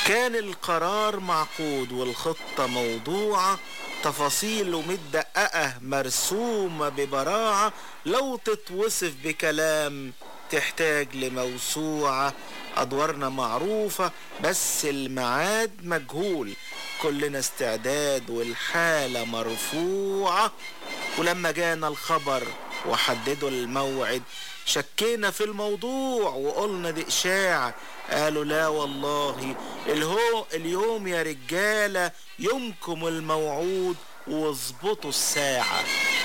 كان القرار معقود والخطة موضوعة تفاصيله متدققة مرسومة ببراعة لو تتوصف بكلام تحتاج لموسوعة أدوارنا معروفة بس الميعاد مجهول كلنا استعداد والحالة مرفوعة ولما جانا الخبر وحددوا الموعد شكينا في الموضوع وقلنا دي إشاعة قالوا لا والله الهو اليوم يا رجالة يومكم الموعود واظبطوا الساعة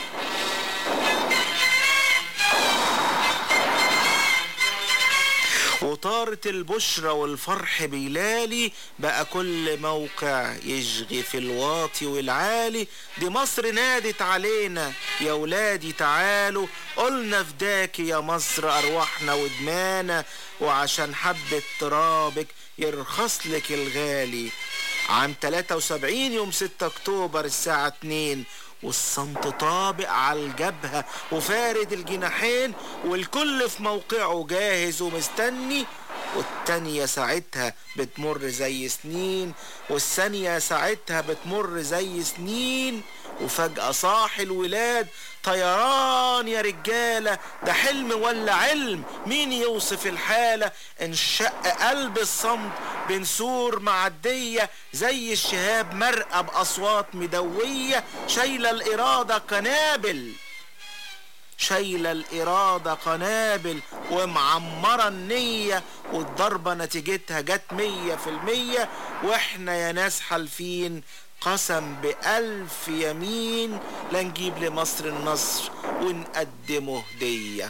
وطارت البشرى والفرح بيلالي بقى كل موقع يشغي في الواطي والعالي دي مصر نادت علينا يا ولادي تعالوا قلنا فداك يا مصر أرواحنا ودمانا وعشان حبة ترابك يرخص لك الغالي عام 73 يوم 6 اكتوبر الساعة 2 والصمت طابق على الجبهة وفارد الجناحين والكل في موقعه جاهز ومستني والتانية ساعتها بتمر زي سنين والثانية ساعتها بتمر زي سنين وفجأة صاح الولاد طيران يا رجالة ده حلم ولا علم مين يوصف الحالة انشق قلب الصمت بنسور معدية زي الشهاب مرقة بأصوات مدوية شايلة الإرادة قنابل شايلة الإرادة قنابل ومعمرة النية والضربة نتيجتها جت مية في المية واحنا يا ناس حالفين قسم بألف يمين لنجيب لمصر النصر ونقدمه هديه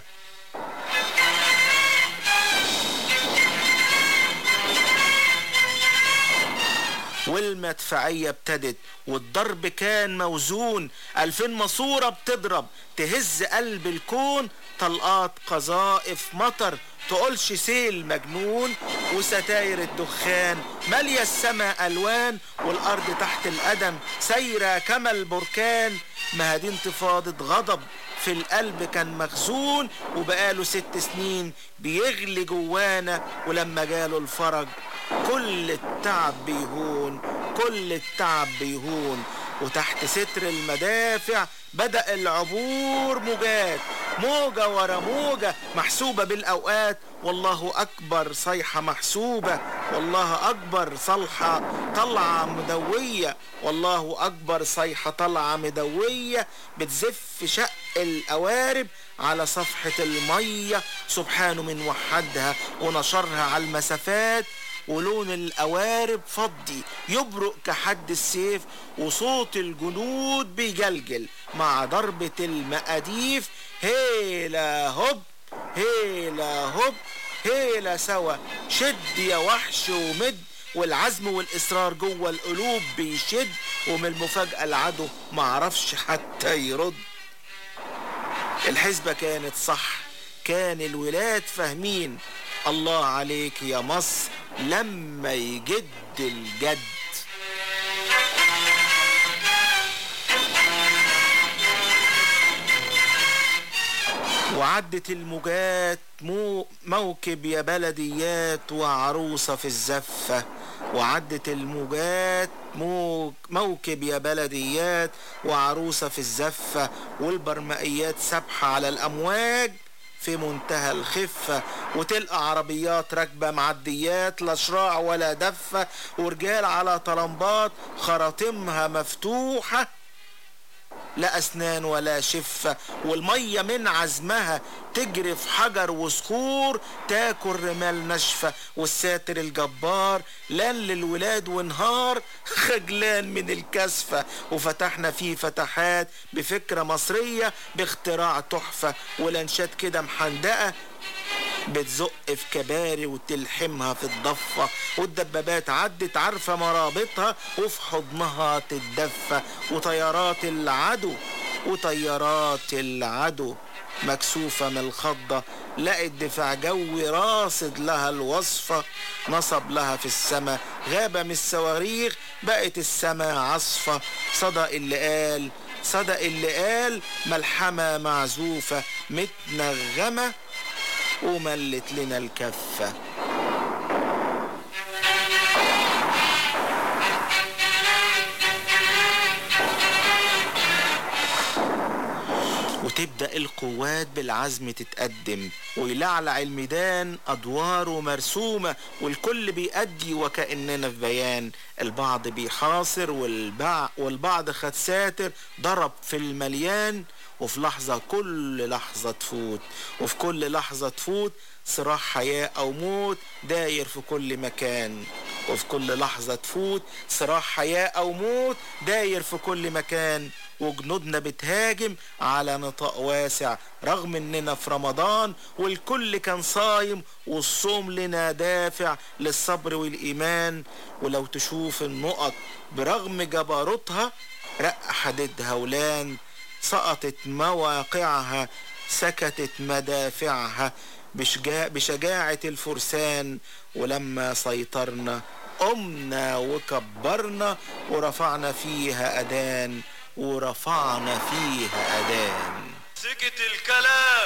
والمدفعية ابتدت والضرب كان موزون ألفين ماسورة بتضرب تهز قلب الكون طلقات قذائف مطر تقولش سيل مجنون وستاير الدخان مالية السماء ألوان والأرض تحت القدم سايرة كما البركان ما دي انتفاضة غضب في القلب كان مخزون وبقاله ست سنين بيغلي جوانا ولما جاله الفرج كل التعب بيهون كل التعب بيهون وتحت ستر المدافع بدأ العبور موجات موجة ورا موجة محسوبة بالأوقات والله أكبر صيحة محسوبة والله أكبر صلحة طلعة مدوية والله أكبر صيحة طلعة مدوية بتزف شق القوارب على صفحة المية سبحانه من وحدها ونشرها على المسافات ولون القوارب فضي يبرق كحد السيف وصوت الجنود بيجلجل مع ضربة المقاديف هيلا هوب هيلا هوب هيلا سوا شد يا وحش ومد والعزم والإصرار جوه القلوب بيشد ومن المفاجأة العدو معرفش حتى يرد الحسبة كانت صح كان الولاد فاهمين الله عليك يا مصر لما يجد الجد وعدت الموجات مو موكب يا بلديات وعروسة في الزفة وعدت الموجات مو موكب يا بلديات وعروسة في الزفة والبرمائيات سابحة على الأمواج في منتهى الخفة وتلقى عربيات راكبة معديات لا شراع ولا دفة ورجال على طلمبات خراطيمها مفتوحة لا أسنان ولا شفة والمية من عزمها تجري في حجر وصخور تاكل رمال ناشفة والساتر الجبار لان للولاد ونهار خجلان من الكسفة وفتحنا فيه فتحات بفكرة مصرية باختراع تحفة ولانشات كده محندقة بتزق في كباري وتلحمها في الضفة والدبابات عدت عارفة مرابطها وفي حضنها تتدفى وطيارات العدو وطيارات العدو مكسوفة من الخضة لقت دفاع جوي راصد لها الوصفة نصب لها في السماء غابة من الصواريخ بقت السماء عصفة صدى اللي قال صدق اللي قال ملحمة معزوفة متنغمة وملت لنا الكفة وتبدأ القوات بالعزم تتقدم ويلعلع الميدان أدواره مرسومة والكل بيأدي وكأننا في بيان البعض بيحاصر والبع والبعض خد ساتر ضرب في المليان وفي لحظة كل لحظة تفوت وفي كل لحظة تفوت صراع حياة أو موت داير في كل مكان وفي كل لحظة تفوت صراع حياة أو موت داير في كل مكان وجنودنا بتهاجم على نطاق واسع رغم اننا في رمضان والكل كان صايم والصوم لنا دافع للصبر والايمان ولو تشوف النقط برغم جبروتها رق حديدها ولان سقطت مواقعها سكتت مدافعها بشجاع بشجاعة الفرسان ولما سيطرنا قمنا وكبرنا ورفعنا فيها أذان ورفعنا فيها أذان سكت الكلام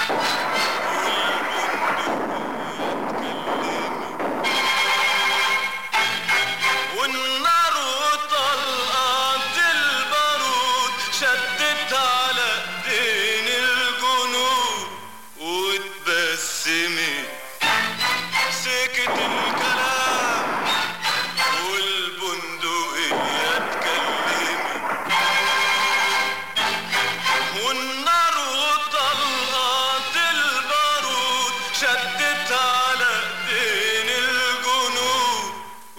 والنار وطلقات البارود شدت على ايدين الجنود واتبسمت سكت الكلام والبندقية اتكلمت والنار وطلقات البارود شدت على ايدين الجنود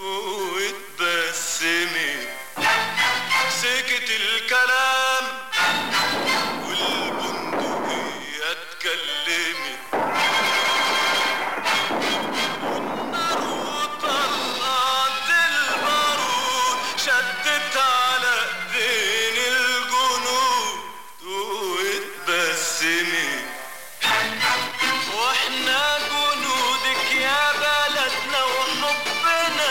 واتبسمت سكت الكلام والبندقية اتكلمت والنار وطلقات البارود شدت على ايدين الجنود واتبسمت واحنا جنودك يا بلدنا وحبنا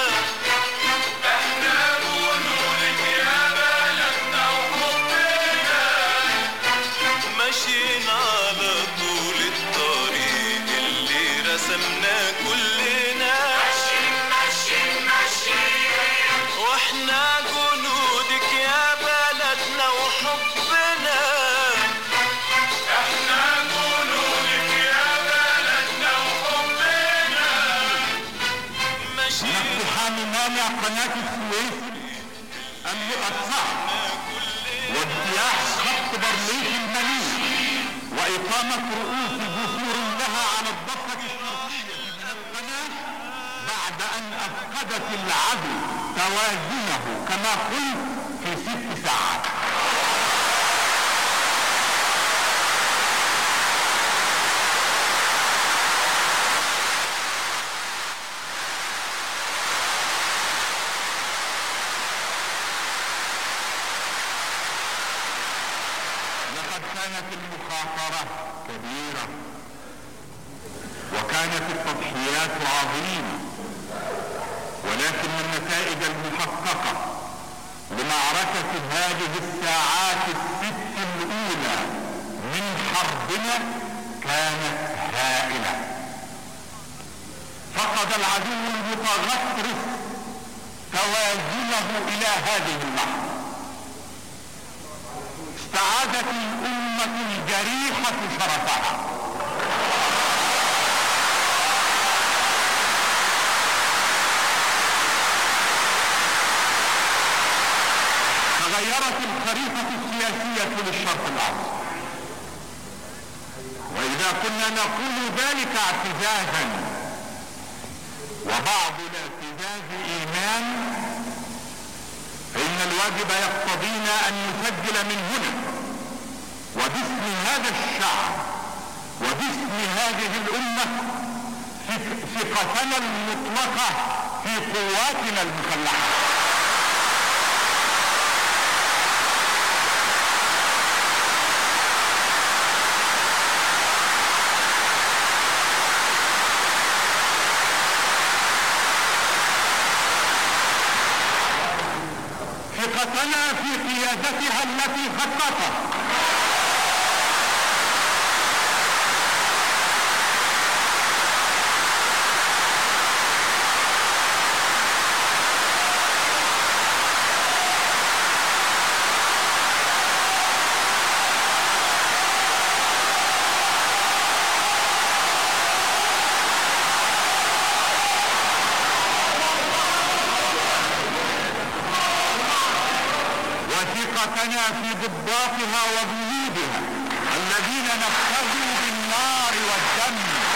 احنا جنودك يا بلدنا وحبنا ماشيين على طول الطريق اللي رسمناه كلنا ماشيين ماشيين ماشيين واحنا جنودك يا بلدنا وحبنا احنا جنودك يا بلدنا وحبنا ماشيين اقتحام مانع قناة السويس النقط صعب واجتياح خط برليف المنيل وإقامة رؤوس جسور لها على الضفة الشرقية من القناة بعد أن أفقدت العدو توازنه كما قلت في ست ساعات لقد كانت المخاطرة كبيرة وكانت التضحيات عظيمة ولكن النتائج المحققة لمعركة هذه الساعات الست الأولى من حربنا كانت هائلة فقد العدو المتغطرس توازنه إلى هذه اللحظة استعادت الأمة الجريحة شرفها تغيرت الخريطة السياسية للشرق الأوسط وإذا كنا نقول ذلك اعتزازا وبعض الاعتزاز إيمان فإن الواجب يقتضينا أن نسجل من هنا وباسم هذا الشعب وباسم هذه الأمة ثق- ثقتنا المطلقة في قواتنا المسلحة ثقتنا في قيادتها التي خططت ثقتنا في ضباطها وجنودها الذين نفذوا بالنار والدم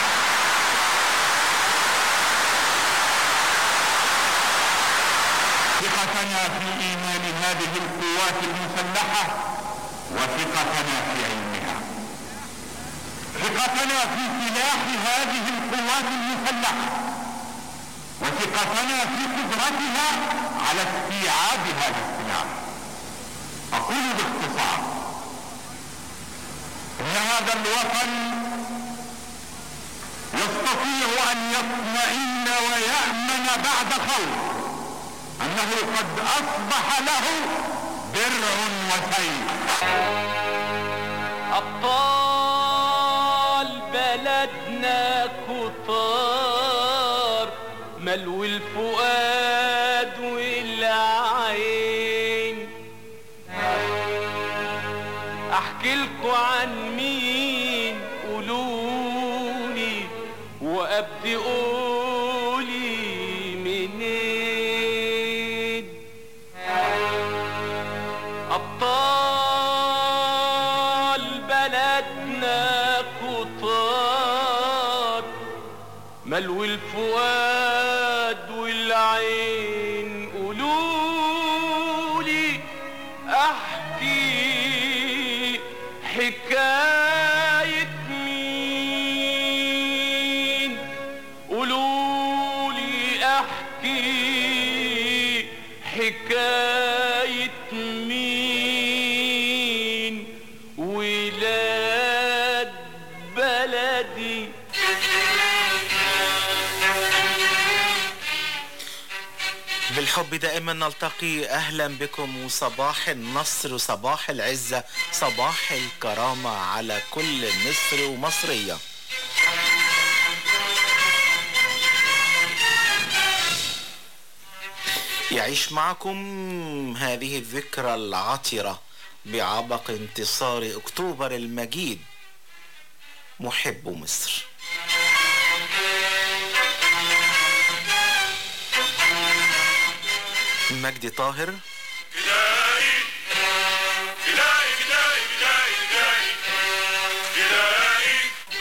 ثقتنا في ايمان هذه القوات المسلحه وثقتنا في علمها ثقتنا في سلاح هذه القوات المسلحه وثقتنا في قدرتها على استيعاب هذا السلاح اقول باختصار ان هذا الوطن يستطيع ان يطمئن ويامن بعد خوف انه قد اصبح له درع وسيف أبطال بلدنا كتار ملو الفؤاد والعين أحكي لكم عن مين قولولي وأبدي قولي منين أبطال بلدنا كتار ملو الفؤاد والعين قولولي أحكي حكاية مين قولولي أحكي حكاية مين ولاد بلدي بالحب دائما نلتقي اهلا بكم وصباح النصر وصباح العزة صباح الكرامة على كل مصر ومصرية يعيش معكم هذه الذكرى العطرة بعبق انتصار اكتوبر المجيد محب مصر مجدي طاهر فدائي فدائي فدائي فدائي فدائي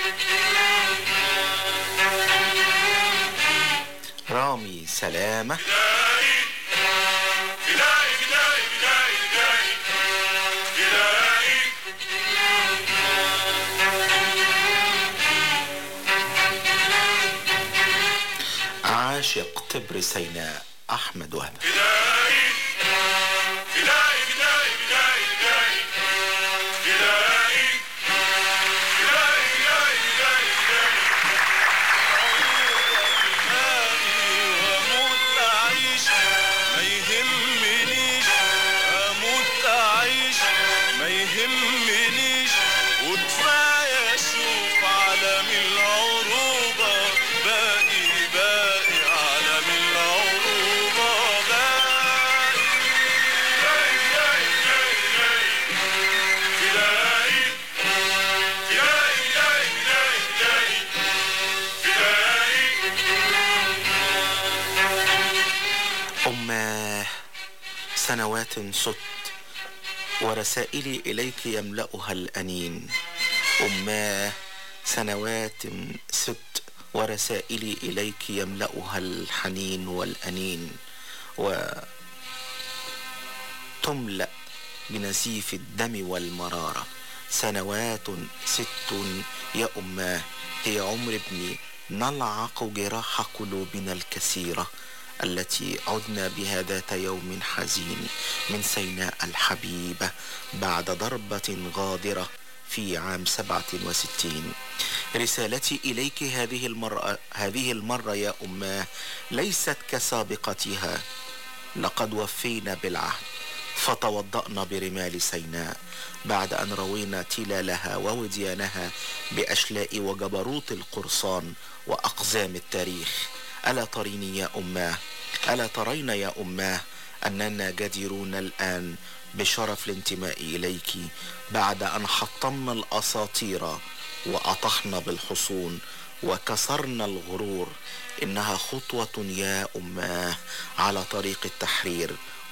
فدائي رامي سلامة فدائي فدائي فدائي فدائي فدائي عاشق تبر سيناء أحمد وهب فدائي فدائي فدائي فدائي فدائي فدائي فدائي فدائي فدائي واموت اعيش ما يهمنيش اموت اعيش ما يهمنيش وكفايه اشوف عالم العروبه باقي باقي عالم العروبه باقي باقي باقي باقي فدائي فدائي فدائي فدائي فدائي أماه سنوات ست ورسائلي إليك يملأها الأنين أماه سنوات ست ورسائلي إليك يملأها الحنين والأنين وتملأ بنزيف الدم والمرارة سنوات ست يا أماه هي عمر ابني نلعق جراح قلوبنا الكثيرة التي عدنا بها ذات يوم حزين من سيناء الحبيبة بعد ضربة غادرة في عام سبعة وستين رسالتي إليك هذه المرة, هذه المرة يا أماه ليست كسابقتها لقد وفينا بالعهد فتوضأنا برمال سيناء بعد أن روينا تلالها ووديانها بأشلاء وجبروت القرصان وأقزام التاريخ ألا تريني يا أماه ألا ترين يا أماه أننا جديرون الآن بشرف الانتماء إليك بعد أن حطمنا الأساطير وأطحنا بالحصون وكسرنا الغرور إنها خطوة يا أماه على طريق التحرير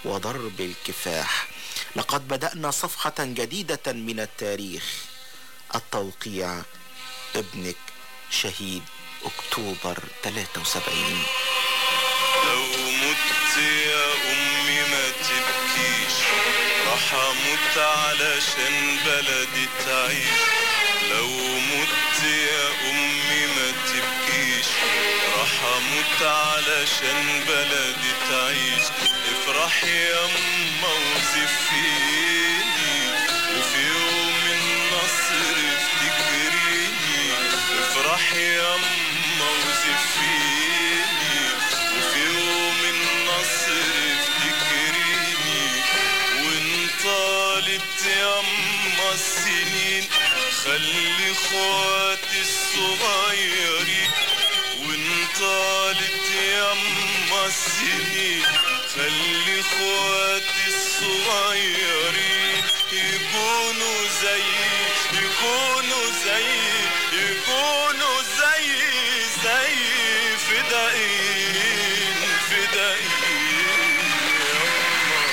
وضرب الكفاح لقد بدأنا صفحة جديدة من التاريخ التوقيع ابنك شهيد أكتوبر 73 لو مت يا أمي ما تبكيش راح أموت علشان بلدي تعيش لو مت يا أمي ما تبكيش راح أموت علشان بلدي تعيش افرح يا أما وزفيني وفي يوم النصر افتكريني افرح يا أما وزفيني وفي يوم النصر افتكريني وان طالت يما السنين خلي اخواتي الصغيرين وان طالت يما السنين خلي اخواتي الصغيرين يكونوا زي يكونوا زي يكونوا زي زي فدائين فدائين يا الله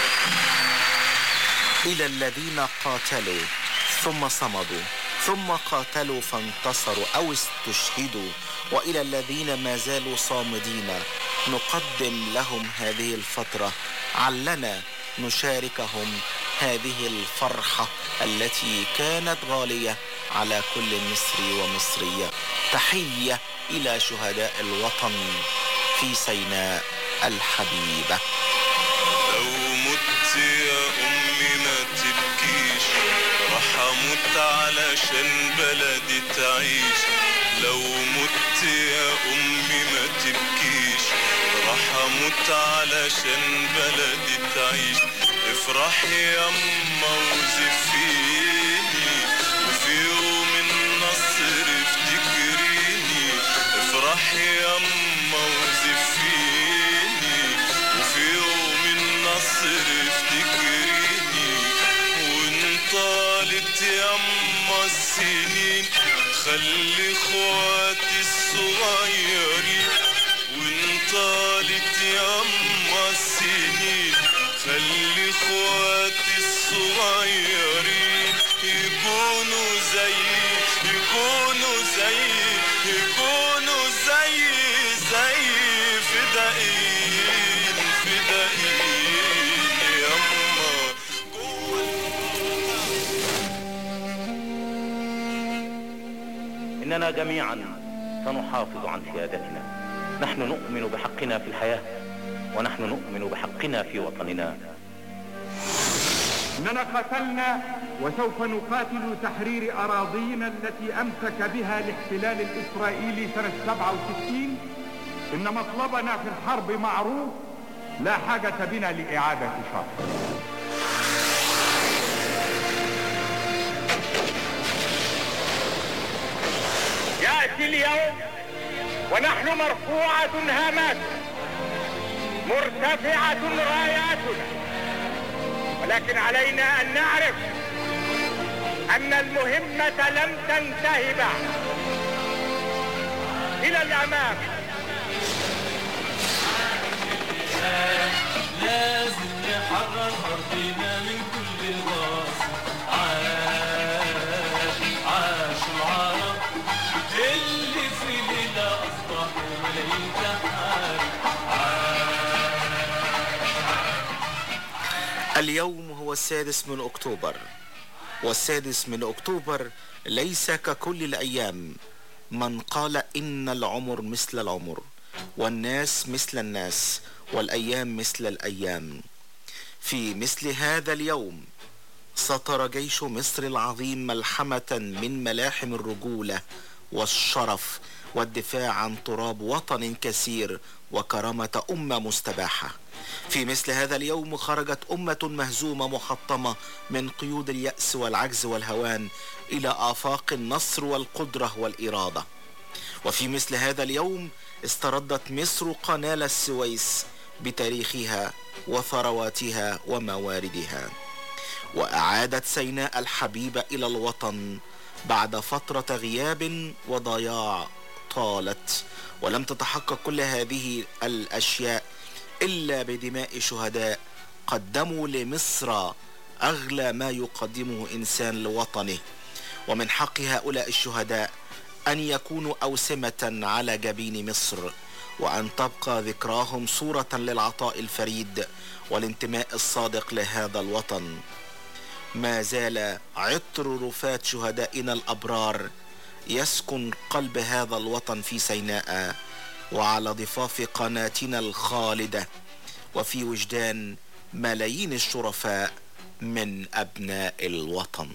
إلى الذين قاتلوا ثم صمدوا ثم قاتلوا فانتصروا أو استشهدوا وإلى الذين ما زالوا صامدين نقدم لهم هذه الفترة علنا نشاركهم هذه الفرحة التي كانت غالية على كل مصري ومصرية تحية إلى شهداء الوطن في سيناء الحبيبة لو مت يا أمي ما تبكيش راح أموت علشان بلدي تعيش لو مت يا أمي ما تبكيش راح أموت علشان بلدي تعيش افرحي يا أما وزفيني وفي يوم النصر افتكريني افرحي يا أما وزفيني وفي يوم النصر افتكريني وان طالت يما السنين خلي اخواتي الصغيرين وان طالت يما السنين خلي اخواتي الصغيرين يكونوا زي يكونوا زي يكونوا زي زي فدائين فدائين يما إننا جميعا سنحافظ عن سيادتنا نحن نؤمن بحقنا في الحياة ونحن نؤمن بحقنا في وطننا إننا قاتلنا وسوف نقاتل تحرير أراضينا التي أمسك بها الاحتلال الإسرائيلي سنة 67 إن مطلبنا في الحرب معروف لا حاجة بنا لإعادة شر يأتي اليوم ونحن مرفوعة هامات مرتفعة راياتنا ولكن علينا أن نعرف أن المهمة لم تنتهي بعد إلى الأمام لازم نحرر أرضنا من كل الغاصب عاش عاش العرب اللي في ليلة أصبحوا ملايين تحارب اليوم هو السادس من أكتوبر والسادس من أكتوبر ليس ككل الأيام من قال إن العمر مثل العمر والناس مثل الناس والأيام مثل الأيام في مثل هذا اليوم سطر جيش مصر العظيم ملحمة من ملاحم الرجولة والشرف والدفاع عن تراب وطن كثير وكرامة أمة مستباحة في مثل هذا اليوم خرجت أمة مهزومة محطمة من قيود اليأس والعجز والهوان إلى آفاق النصر والقدرة والإرادة وفي مثل هذا اليوم استردت مصر قناة السويس بتاريخها وثرواتها ومواردها وأعادت سيناء الحبيبة إلى الوطن بعد فترة غياب وضياع طالت ولم تتحقق كل هذه الأشياء إلا بدماء شهداء قدموا لمصر أغلى ما يقدمه إنسان لوطنه ومن حق هؤلاء الشهداء أن يكونوا أوسمة على جبين مصر وأن تبقى ذكراهم صورة للعطاء الفريد والانتماء الصادق لهذا الوطن ما زال عطر رفات شهدائنا الأبرار يسكن قلب هذا الوطن في سيناء وعلى ضفاف قناتنا الخالدة وفي وجدان ملايين الشرفاء من أبناء الوطن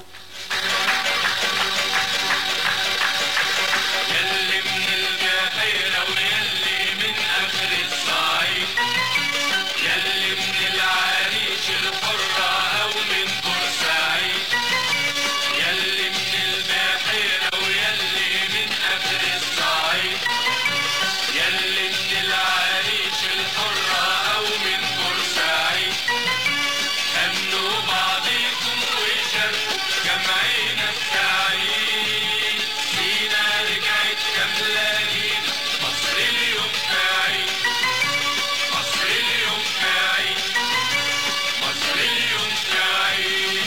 يلي من البحيرة ويلي من آخر الصعيد يلي من العريش الحرة أو من بورسعيد يلي من البحيرة ويلي من آخر الصعيد يلي من العريش الحرة أو من بورسعيد أمنوا بعضيكم وشاركوا جمعنا السعيد سينا رجعت كاملة لينا مصر اليوم بعيد مصر اليوم بعيد مصر اليوم بعيد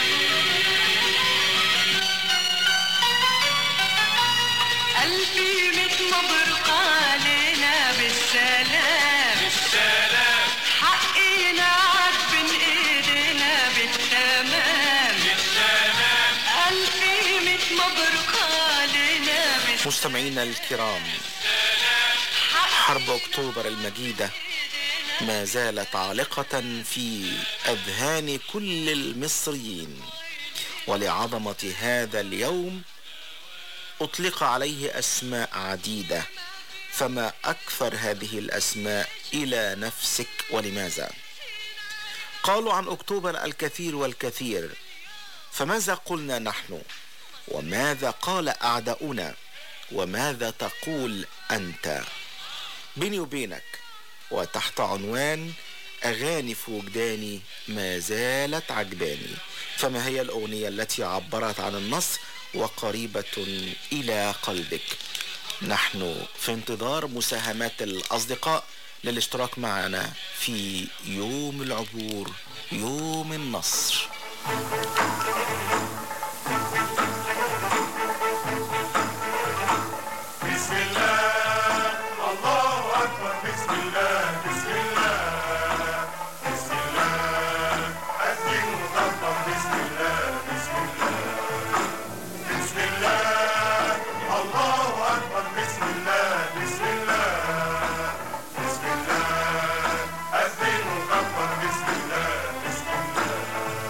ألفي ميت مبروك علينا بالسلام بالسلام حقنا عاد بين ايدينا بالتمام بالسلام ألفي ميت مبروك علينا بالسلام مستمعينا الكرام حرب أكتوبر المجيدة ما زالت عالقة في أذهان كل المصريين ولعظمة هذا اليوم أطلق عليه أسماء عديدة فما أكثر هذه الأسماء إلى نفسك ولماذا؟ قالوا عن أكتوبر الكثير والكثير فماذا قلنا نحن؟ وماذا قال أعداؤنا؟ وماذا تقول أنت؟ بيني وبينك وتحت عنوان أغاني في وجداني ما زالت عجباني فما هي الأغنية التي عبرت عن النصر وقريبة إلى قلبك نحن في انتظار مساهمات الأصدقاء للاشتراك معنا في يوم العبور يوم النصر بسم الله الله أكبر بسم الله بسم الله بسم الله الدين مطبق بسم الله بسم الله بسم الله الله أكبر بسم الله بسم الله بسم الله الدين مطبق بسم الله بسم الله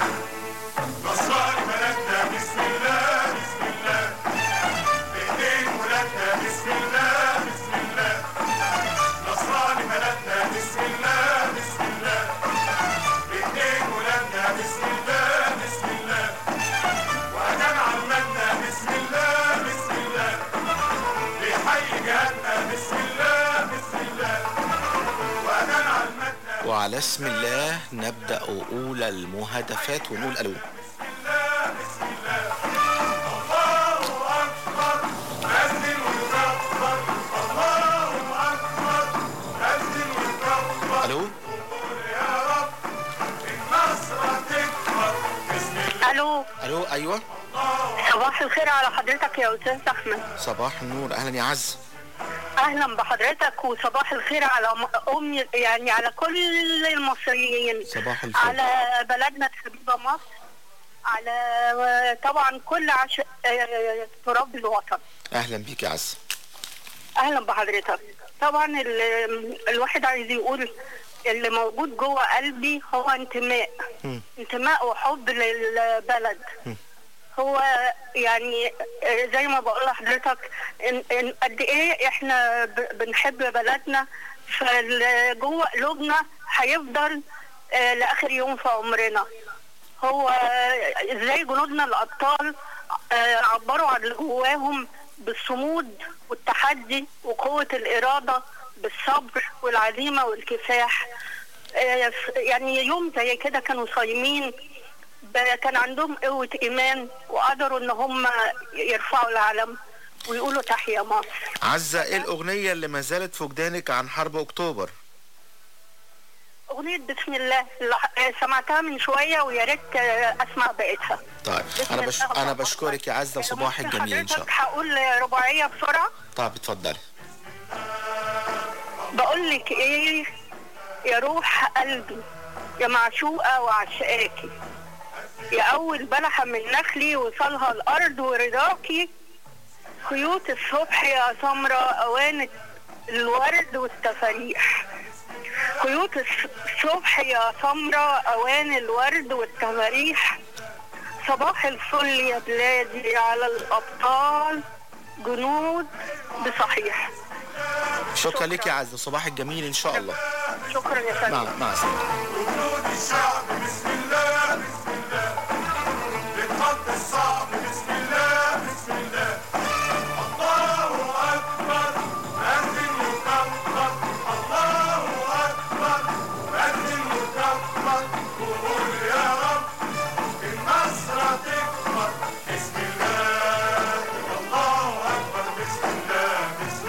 نصران بلدنا بسم الله بسم الله بإيدين ولادنا بسم الله بسم الله نصراني بلدنا بسم الله بسم الله بإيدين ولادنا بسم الله بسم الله وأدام عمتنا بسم الله بسم الله بيحيي جهاتنا بسم الله بسم الله وأدام عمتنا وعلى اسم الله نبدأ أولى المهدفات ونقول ألو بسم الله الله أكبر أذن ويكبر الله أكبر أذن ويكبر ألو يا رب النصر تكبر بسم الله الو ألو أيوة صباح الخير على حضرتك يا استاذ احمد صباح النور أهلا يا عز اهلا بحضرتك وصباح الخير على م- امي يعني على كل المصريين صباح الخير على بلدنا الحبيبه مصر على طبعا كل عشق آه، تراب الوطن أهلا بيك يا عز اهلا بحضرتك طبعا ال- الواحد عايز يقول اللي موجود جوه قلبي هو انتماء مم. انتماء وحب للبلد هو يعني زي ما بقول لحضرتك إن إن قد ايه احنا ب- بنحب بلدنا فجوه قلوبنا هيفضل آه، لاخر يوم في عمرنا هو ازاي جنودنا الابطال آه، عبروا عن اللي جواهم بالصمود والتحدي وقوه الاراده بالصبر والعزيمه والكفاح آه، ف- يعني يوم زي كده كانوا صايمين ب- كان عندهم قوه ايمان وقدروا ان هم يرفعوا العلم ويقولوا تحيا مصر عزة إيه الأغنية اللي ما زالت في وجدانك عن حرب أكتوبر اغنيه بسم الله اللي ح- سمعتها من شويه ويا ريت آه، اسمع بقيتها طيب بسم انا بش... الله انا الرحمن بشكرك يا عزه وصباحك ممكن جميل ان شاء حضرتك الله هقول رباعيه بسرعه طيب اتفضلي بقول لك ايه يا روح قلبي يا معشوقه وعشقاكي يا اول بلحه من نخلي وصلها الارض ورضاكي خيوط الصبح يا سمرة اوان الورد والتفاريح خيوط الص- الصبح يا سمرة اوان الورد والتفاريح صباح الفل يا بلادي على الابطال جنود بصحيح شكرا لك يا عزه صباحك جميل ان شاء الله شكرا يا فندم مع مع السلامه جنود الشعب بسم الله بسم الله بتحط الصعب بسم الله بسم الله الله أكبر أذن وكبر الله أكبر أذن وكبر وقول يا رب النصرة تكبر بسم الله الله أكبر بسم الله بسم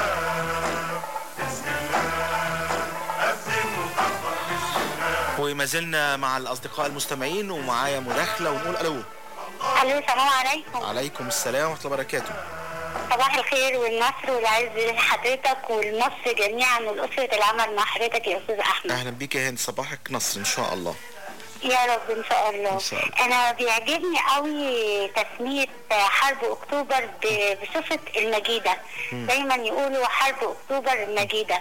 الله بسم الله أذن وكبر بسم الله وما زلنا مع الاصدقاء المستمعين ومعايا مداخله ونقول الو الو السلام عليكم عليكم السلام ورحمه الله وبركاته صباح الخير والنصر والعز لحضرتك والمصر جميعا والأسرة العمل مع حضرتك يا أستاذ أحمد اهلا بيك يا هند صباحك نصر ان شاء الله يا رب إن شاء الله إن شاء الله. أنا بيعجبني قوي تسمية حرب أكتوبر ب- بصفة المجيدة دايما يقولوا حرب أكتوبر المجيدة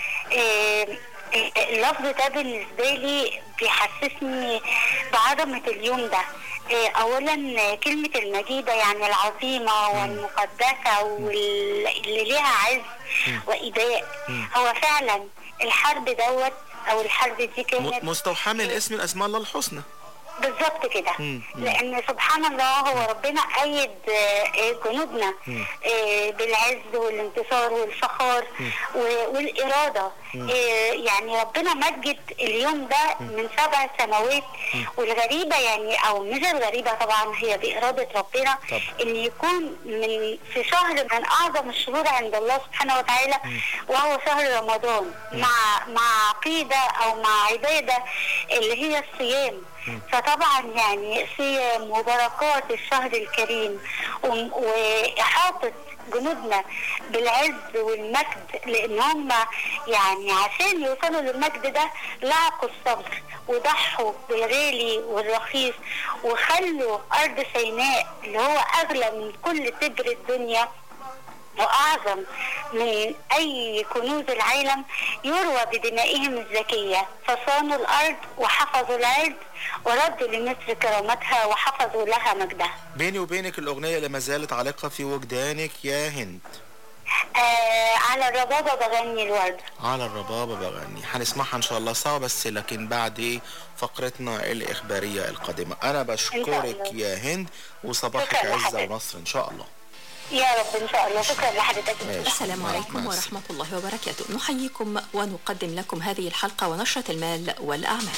إيه، إيه، اللفظ ده بالنسبة لي بيحسسني بعظمة اليوم ده إيه، أولا كلمة المجيدة يعني العظيمة والمقدسة واللي ليها عز وإباء هو فعلا الحرب دوت أو الحرب دي كانت م- مستوحى من الاسم من اسماء الله الحسنى بالظبط كده مم. مم. لان سبحان الله هو ربنا ايد آه، آه، جنودنا آه، بالعز والانتصار والفخار و- والاراده آه، يعني ربنا مجد اليوم ده من سبع سنوات والغريبه يعني او مش الغريبه طبعا هي باراده ربنا طبعا. ان يكون من في شهر من اعظم الشهور عند الله سبحانه وتعالى وهو شهر رمضان مع مع عقيده او مع عباده اللي هي الصيام فطبعا يعني صيام وبركات الشهر الكريم وم- واحاطه جنودنا بالعز والمجد لان هم يعني عشان يوصلوا للمجد ده لعقوا الصبر وضحوا بالغالي والرخيص وخلوا ارض سيناء اللي هو اغلى من كل تبر الدنيا وأعظم من أي كنوز العالم يروى بدمائهم الزكية فصانوا الأرض وحفظوا العرض وردوا لمصر كرامتها وحفظوا لها مجدها بيني وبينك الاغنيه اللي ما زالت عالقه في وجدانك يا هند آه على الربابة بغني الورد على الربابة بغني هنسمعها ان شاء الله سوا بس لكن بعد ايه فقرتنا الاخبارية القادمة انا بشكرك الله. يا هند وصباحك شكرا عزة لحضرتك. ونصر ان شاء الله يا رب إن شاء الله شكرا لحضرتك ماشي. السلام مع- عليكم مع ورحمة الله وبركاته نحييكم ونقدم لكم هذه الحلقة ونشرة المال والأعمال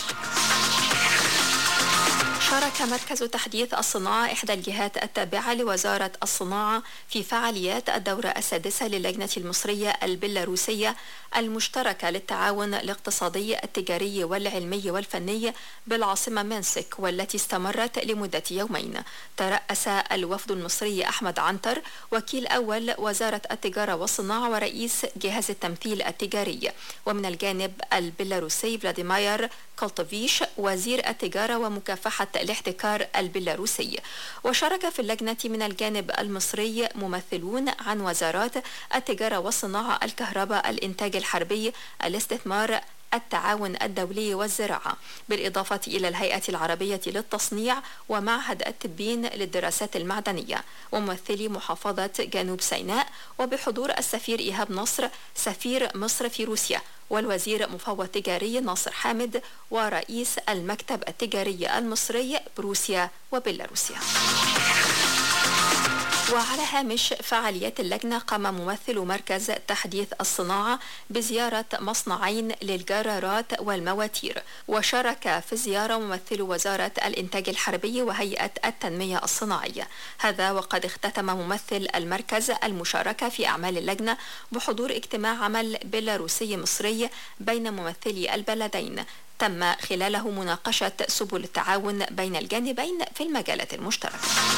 شارك مركز تحديث الصناعة إحدى الجهات التابعة لوزارة الصناعة في فعاليات الدورة السادسة للجنة المصرية البيلاروسية المشتركة للتعاون الاقتصادي التجاري والعلمي والفني بالعاصمة مينسك والتي استمرت لمدة يومين ترأس الوفد المصري أحمد عنتر وكيل أول وزارة التجارة والصناعة ورئيس جهاز التمثيل التجاري ومن الجانب البيلاروسي فلاديمير كولتوفيش وزير التجارة ومكافحة الاحتكار البيلاروسي وشارك في اللجنة من الجانب المصري ممثلون عن وزارات التجارة والصناعة الكهرباء الإنتاج الحربي الاستثمار التعاون الدولي والزراعة بالإضافة إلى الهيئة العربية للتصنيع ومعهد التبين للدراسات المعدنية وممثلي محافظة جنوب سيناء وبحضور السفير إيهاب نصر سفير مصر في روسيا والوزير مفوض تجاري ناصر حامد ورئيس المكتب التجاري المصري بروسيا وبيلاروسيا وعلى هامش فعاليات اللجنة قام ممثل مركز تحديث الصناعة بزيارة مصنعين للجرارات والمواتير وشارك في الزيارة ممثل وزارة الإنتاج الحربي وهيئة التنمية الصناعية هذا وقد اختتم ممثل المركز المشاركة في أعمال اللجنة بحضور اجتماع عمل بيلاروسي مصري بين ممثلي البلدين تم خلاله مناقشة سبل التعاون بين الجانبين في المجالات المشتركة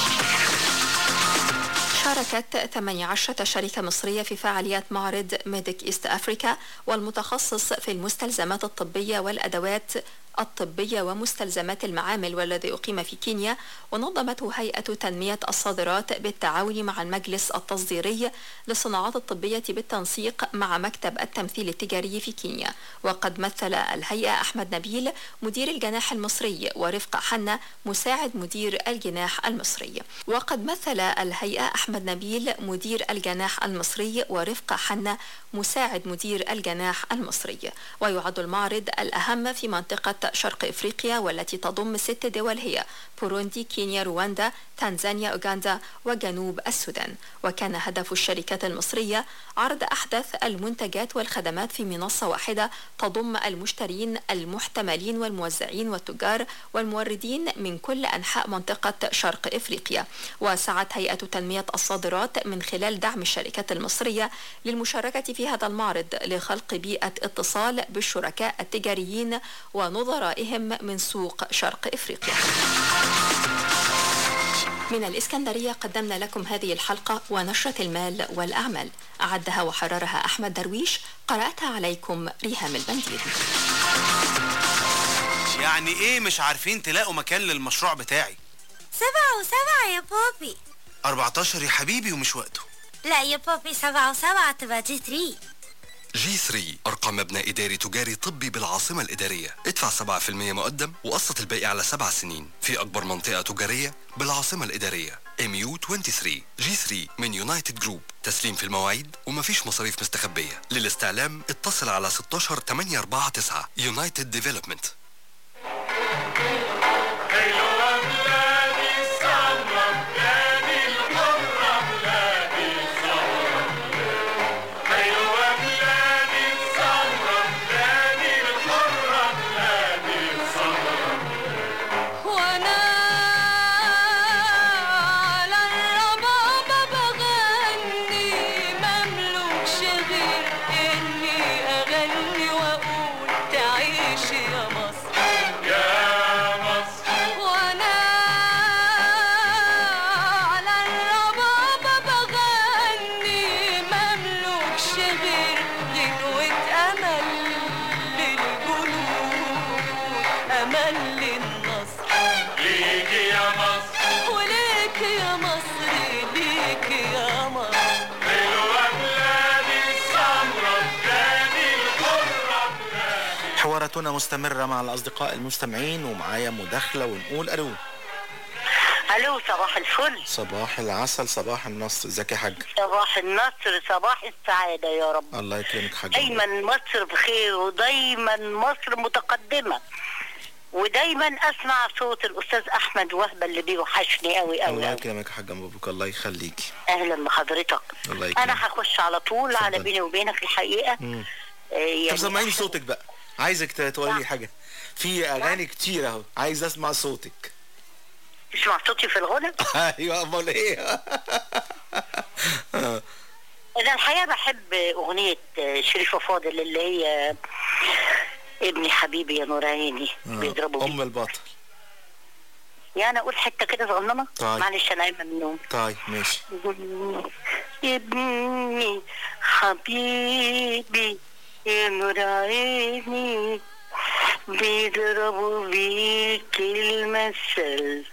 شاركت 18 شركة مصرية في فعاليات معرض ميديك إيست أفريكا والمتخصص في المستلزمات الطبية والأدوات الطبية ومستلزمات المعامل والذي أقيم في كينيا ونظمته هيئة تنمية الصادرات بالتعاون مع المجلس التصديري للصناعات الطبية بالتنسيق مع مكتب التمثيل التجاري في كينيا وقد مثل الهيئة أحمد نبيل مدير الجناح المصري ورفقة حنا مساعد مدير الجناح المصري وقد مثل الهيئة أحمد نبيل مدير الجناح المصري ورفقة حنا مساعد مدير الجناح المصري ويعد المعرض الأهم في منطقة شرق إفريقيا والتي تضم ست دول هي بوروندي كينيا رواندا تنزانيا أوغندا وجنوب السودان وكان هدف الشركات المصرية عرض أحدث المنتجات والخدمات في منصة واحدة تضم المشترين المحتملين والموزعين والتجار والموردين من كل أنحاء منطقة شرق إفريقيا وسعت هيئة تنمية الصادرات من خلال دعم الشركات المصرية للمشاركة في هذا المعرض لخلق بيئة اتصال بالشركاء التجاريين ونظرائهم من سوق شرق إفريقيا من الإسكندرية قدمنا لكم هذه الحلقة ونشرة المال والأعمال أعدها وحررها أحمد درويش قرأتها عليكم ريهام البنديري يعني ايه مش عارفين تلاقوا مكان للمشروع بتاعي سبعة وسبعة يا بوبي 14 يا حبيبي ومش وقته لا يا بوبي سبعة وسبعة تبقى جي 3 جي 3 أرقام مبنى إداري تجاري طبي بالعاصمة الإدارية ادفع 7% مقدم وقسط الباقي على سبع سنين في أكبر منطقة تجارية بالعاصمة الإدارية MU 23 جي 3 من يونايتد جروب تسليم في المواعيد ومفيش مصاريف مستخبية للاستعلام اتصل على 16 849 يونايتد ديفلوبمنت حلوة بلادي السمرة بلادي الحرة بلادي السمرة حلوة بلادي السمرة بلادي الحرة بلادي السمرة وانا على الربابة بغني مملوكش غير اني اغني واقول تعيش يا مصر يا مصر وانا على الربابة بغني مملوكش غير غنوة امل للجنود امل للنصر ليكي يا مصر وليك يا مصر ليك يا مصر حلوة بلادي السمرة بلادي الحرة بلادي حواراتنا مستمرة مع الأصدقاء المستمعين ومعايا مداخلة ونقول ألو الو صباح الفل صباح العسل صباح النصر ازيك يا حاج صباح النصر صباح السعادة يا رب الله يكرمك حاج دايما مصر بخير ودايما مصر متقدمة ودايما اسمع صوت الاستاذ احمد وهبه اللي بيوحشني قوي قوي الله قوي يكرمك يا حاج مبروك الله يخليكي اهلا بحضرتك الله انا يكرمك هخش على طول على بيني وبينك الحقيقه مم. آه، يعني طب سمعيني صوتك بقى عايزك ت- تقولي لي حاجة في أغاني كتير أهو عايز أسمع صوتك تسمع صوتي في الغنى أيوه أمال إيه انا الحقيقه بحب اغنيه آه، شريفه فاضل اللي هي ابني حبيبي يا نور عيني بيضربوا أم البطل يعني اقول حته كده صغننه طيب. معلش انا قايمه من النوم طيب ماشي ابني حبيبي يا نور عيني بيضربوا بيك المثل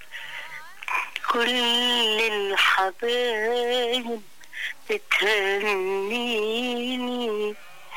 كل الحبايب بتهنيني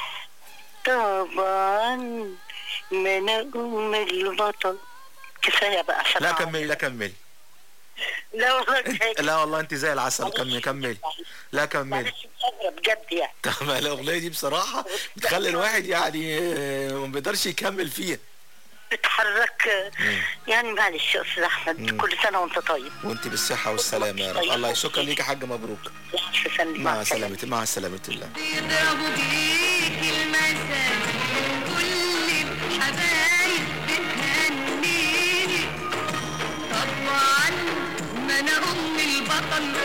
طبعا ما انا ام البطل كفايه بقى عشان لا أعرف. كملي لا كملي لا والله كفاية. لا والله أنت زي العسل كملي كملي لا كملي معلش مش قادرة بجد يعني طب الأغنية دي بصراحة بتخلي الواحد يعني آه، ما بيقدرش يكمل فيها بتحرك يعني معلش يا استاذ احمد مم. كل سنه وانت طيب وانت بالصحة والسلامة يا رب الله شكرا ليك يا حاج مبروك مع سلامة مع سلامة الله يضربوا بيك المثل كل الحبايب بتهنيني طبعا ما انا ام البطل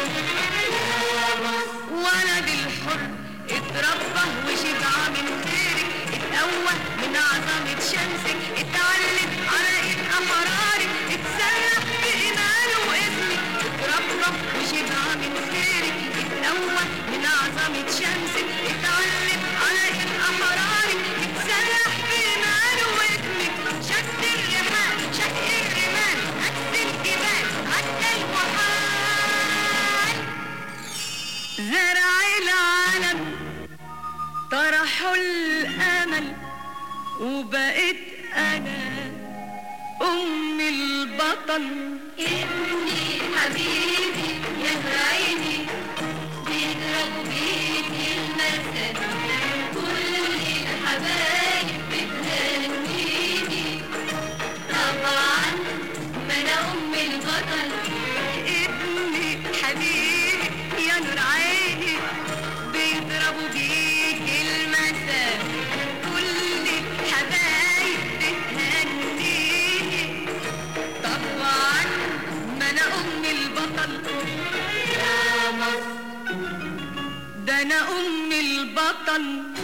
ولد الحر اتربى وشبع من خيرك اتقوى من عظمة شمسك اتعلم على ايد احرارك اتسرح بإيمانه واسمك اتربى وشبع من خيرك اتقوى من عظمة شمسك اتعلم على ايد احرارك اتسرح بإيمانه واسمك شد الرحال شق الرمال هز الجبال عدى المحال زرع العالم طرحوا الامل وبقيت انا ام البطل ابني حبيبي يا عيني بيضربوا بيك المثل كل الحبايب بتهنيني طبعا ما انا ام البطل ابني حبيبي يا نور عيني بيضربوا بيك المثل كل الحبايب بتهنيني طبعا ما انا ام البطل يا مصر ده انا ام البطل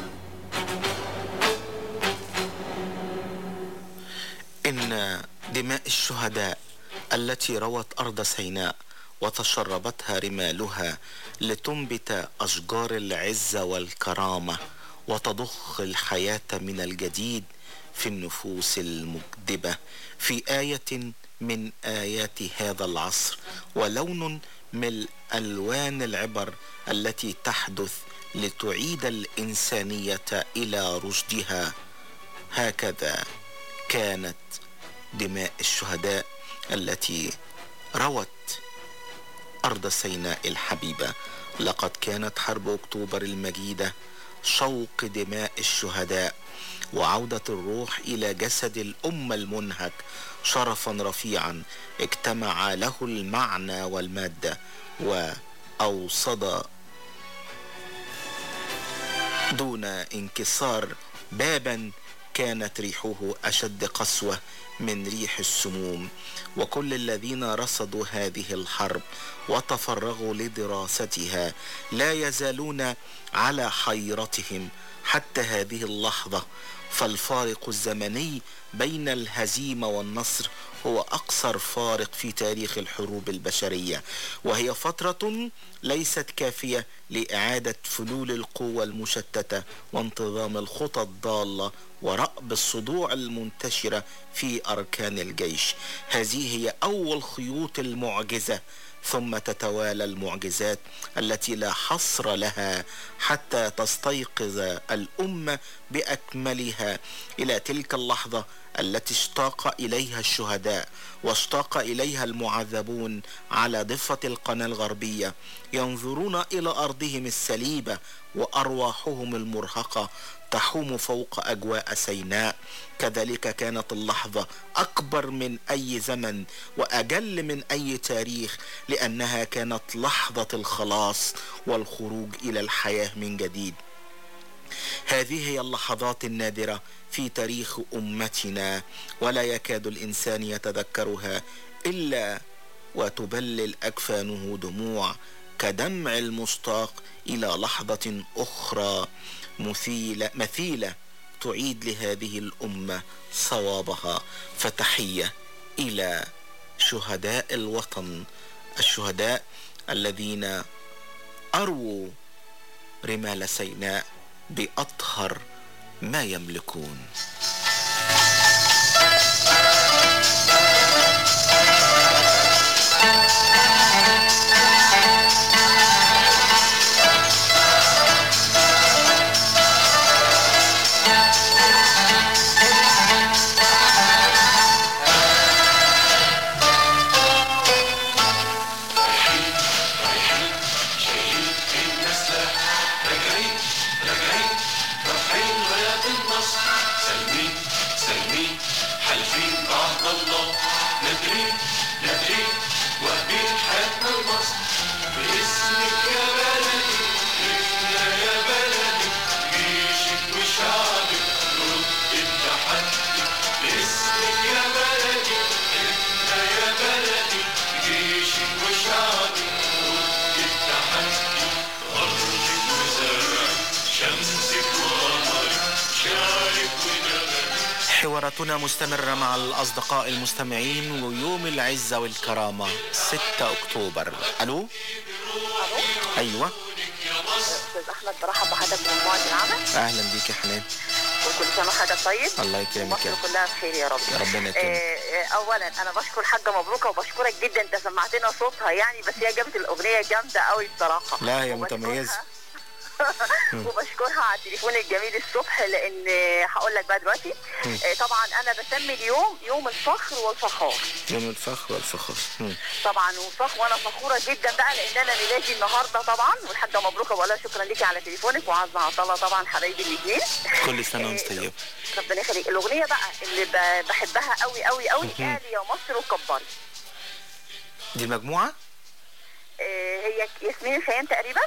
إن دماء الشهداء التي روت أرض سيناء وتشربتها رمالها لتنبت أشجار العزة والكرامة وتضخ الحياة من الجديد في النفوس المكدبة في آية من آيات هذا العصر ولون من ألوان العبر التي تحدث لتعيد الإنسانية إلى رشدها هكذا كانت دماء الشهداء التي روت أرض سيناء الحبيبة لقد كانت حرب أكتوبر المجيدة شوق دماء الشهداء وعودة الروح إلى جسد الأمة المنهك شرفا رفيعا اجتمع له المعنى والمادة وأوصد دون انكسار بابا كانت ريحه أشد قسوة من ريح السموم وكل الذين رصدوا هذه الحرب وتفرغوا لدراستها لا يزالون على حيرتهم حتى هذه اللحظة فالفارق الزمني بين الهزيمة والنصر هو أقصر فارق في تاريخ الحروب البشرية وهي فترة ليست كافية لإعادة فلول القوة المشتتة وانتظام الخطى الضالة ورأب الصدوع المنتشرة في أركان الجيش هذه هي أول خيوط المعجزة ثم تتوالى المعجزات التي لا حصر لها حتى تستيقظ الأمة بأكملها إلى تلك اللحظة التي اشتاق إليها الشهداء واشتاق إليها المعذبون على ضفة القناة الغربية ينظرون إلى أرضهم السليبة وأرواحهم المرهقة تحوم فوق أجواء سيناء كذلك كانت اللحظة أكبر من أي زمن وأجل من أي تاريخ لأنها كانت لحظة الخلاص والخروج إلى الحياة من جديد هذه هي اللحظات النادرة في تاريخ أمتنا ولا يكاد الإنسان يتذكرها إلا وتبلل أكفانه دموع كدمع المشتاق إلى لحظة أخرى مثيلة مثيلة تعيد لهذه الأمة صوابها فتحية إلى شهداء الوطن الشهداء الذين أرووا رمال سيناء بأطهر ما يملكون راجعين راجعين رايحين غاية النصر سالمين اسمك يا بلدي احنا يا بلدي جيشك وشعبك رد التحدي اسمك يا بلدي احنا يا بلدي جيشك وشعبك رد التحدي أرضك وزرعك شمسك وقمرك شعرك ونغمك حواراتنا مستمرة مع الأصدقاء المستمعين ويوم العزة والكرامة 6 أكتوبر ألو أيوة استاذ احمد برحب بحضرتك من مجموعه العمل أهلا بيك يا حنان وكل سنه وحضرتك طيب الله يكرمك يا مصر كلها بخير يا رب يا ربنا يكرمك. آه، آه، اولا انا بشكر حاجه مبروكه وبشكرك جدا انت سمعتنا صوتها يعني بس هي جابت الاغنيه جامده قوي بصراحه لا هي متميزة وبشكرها على التليفون الجميل الصبح لان هقول لك بقى دلوقتي مم. آه، طبعا انا بسمي اليوم يوم الفخر والفخار يوم الفخر والفخر مم. طبعا وفخ وانا فخوره جدا بقى لان انا ميلادي النهارده طبعا والحاجه مبروكه بقول لها شكرا ليكي على تليفونك وعزة عطله طبعا حبايبي الاثنين كل سنة وأنت طيب ربنا يخليك الاغنيه بقى اللي ب- بحبها قوي قوي قوي مهم. قالي يا مصر وكبري دي المجموعة آه، هي ياسمين الخيام تقريبا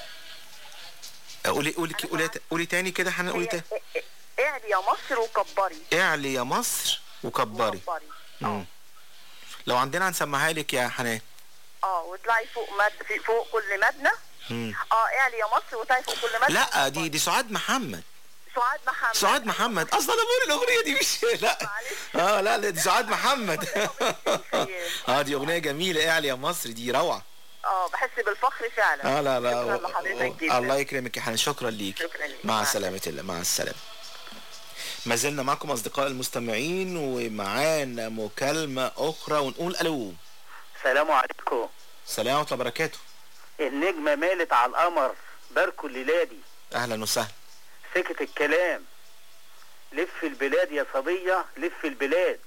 قولي قولي قولي قولي تاني كده حنان قولي تاني اعلي يا مصر وكبري اعلي يا مصر وكبري وكبري مم. لو عندنا هنسمعها لك يا حنان اه واطلعي فوق مد في فوق كل مبنى مم. اه اعلي يا مصر واطلعي فوق كل مبنى لا دي دي سعاد محمد سعاد محمد سعاد محمد اصلا انا بقول الاغنيه دي مش لا اه لا لا دي سعاد محمد اه دي اغنيه جميله اعلى يا مصر دي روعه اه بحس بالفخر فعلا اه لا لا شكرا لحضرتك جدا الله يكرمك يا حنان شكرا ليك شكرا ليك. مع مع سلامه الله مع السلامه ما زلنا معكم اصدقاء المستمعين ومعانا مكالمه اخرى ونقول الو السلام عليكم سلام ورحمه الله وبركاته النجمة مالت على القمر باركوا الليلادي اهلا وسهلا سكت الكلام لف البلاد يا صبية لف البلاد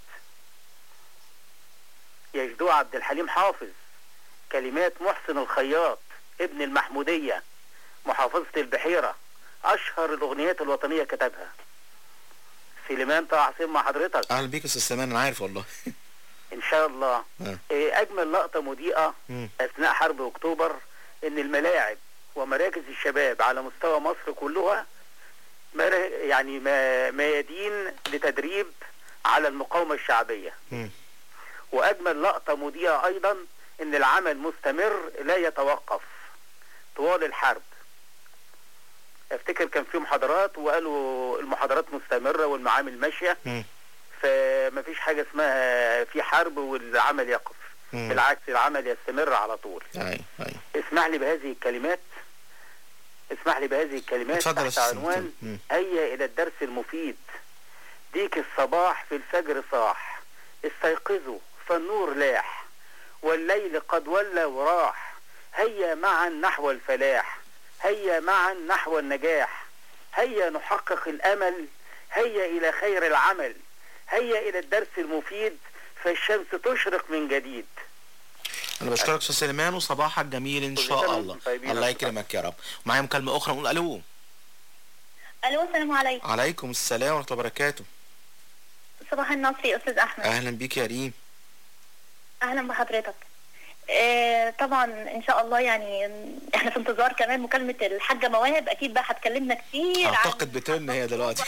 يجدو عبد الحليم حافظ كلمات محسن الخياط ابن المحمودية محافظة البحيرة أشهر الأغنيات الوطنية كتبها سليمان طه حسين مع حضرتك اهلا بيك يا استاذ سلمان انا عارف والله إن شاء الله آه. إيه أجمل لقطة مضيئة مم. أثناء حرب أكتوبر إن الملاعب ومراكز الشباب على مستوى مصر كلها مرا- يعني ما- ميادين لتدريب على المقاومة الشعبية مم. وأجمل لقطة مضيئة أيضا إن العمل مستمر لا يتوقف طوال الحرب افتكر كان في محاضرات وقالوا المحاضرات مستمرة والمعامل ماشية مم. فمفيش حاجة اسمها في حرب والعمل يقف مم. بالعكس العمل يستمر على طول اي اي اسمح لي بهذه الكلمات اسمح لي بهذه الكلمات اتفضل يا تحت أستاذ عنوان سلمان. مم. هيا إلى الدرس المفيد ديك الصباح في الفجر صاح استيقظوا فالنور لاح والليل قد ولى وراح هيا معا نحو الفلاح هيا معا نحو النجاح هيا نحقق الأمل هيا إلى خير العمل هيا إلى الدرس المفيد فالشمس تشرق من جديد انا بشكرك استاذ سليمان وصباحك جميل ان كل شاء سنة الله وانتم طيبين الله يا يكرمك يا رب معايا مكالمه اخرى نقول الو الو السلام عليكم عليكم السلام ورحمه الله وبركاته صباح النصر يا استاذ احمد اهلا بيك يا ريم اهلا بحضرتك آه طبعا ان شاء الله يعني احنا في انتظار كمان مكالمه الحاجه مواهب اكيد بقى هتكلمنا كتير عن اعتقد بتم هي دلوقتي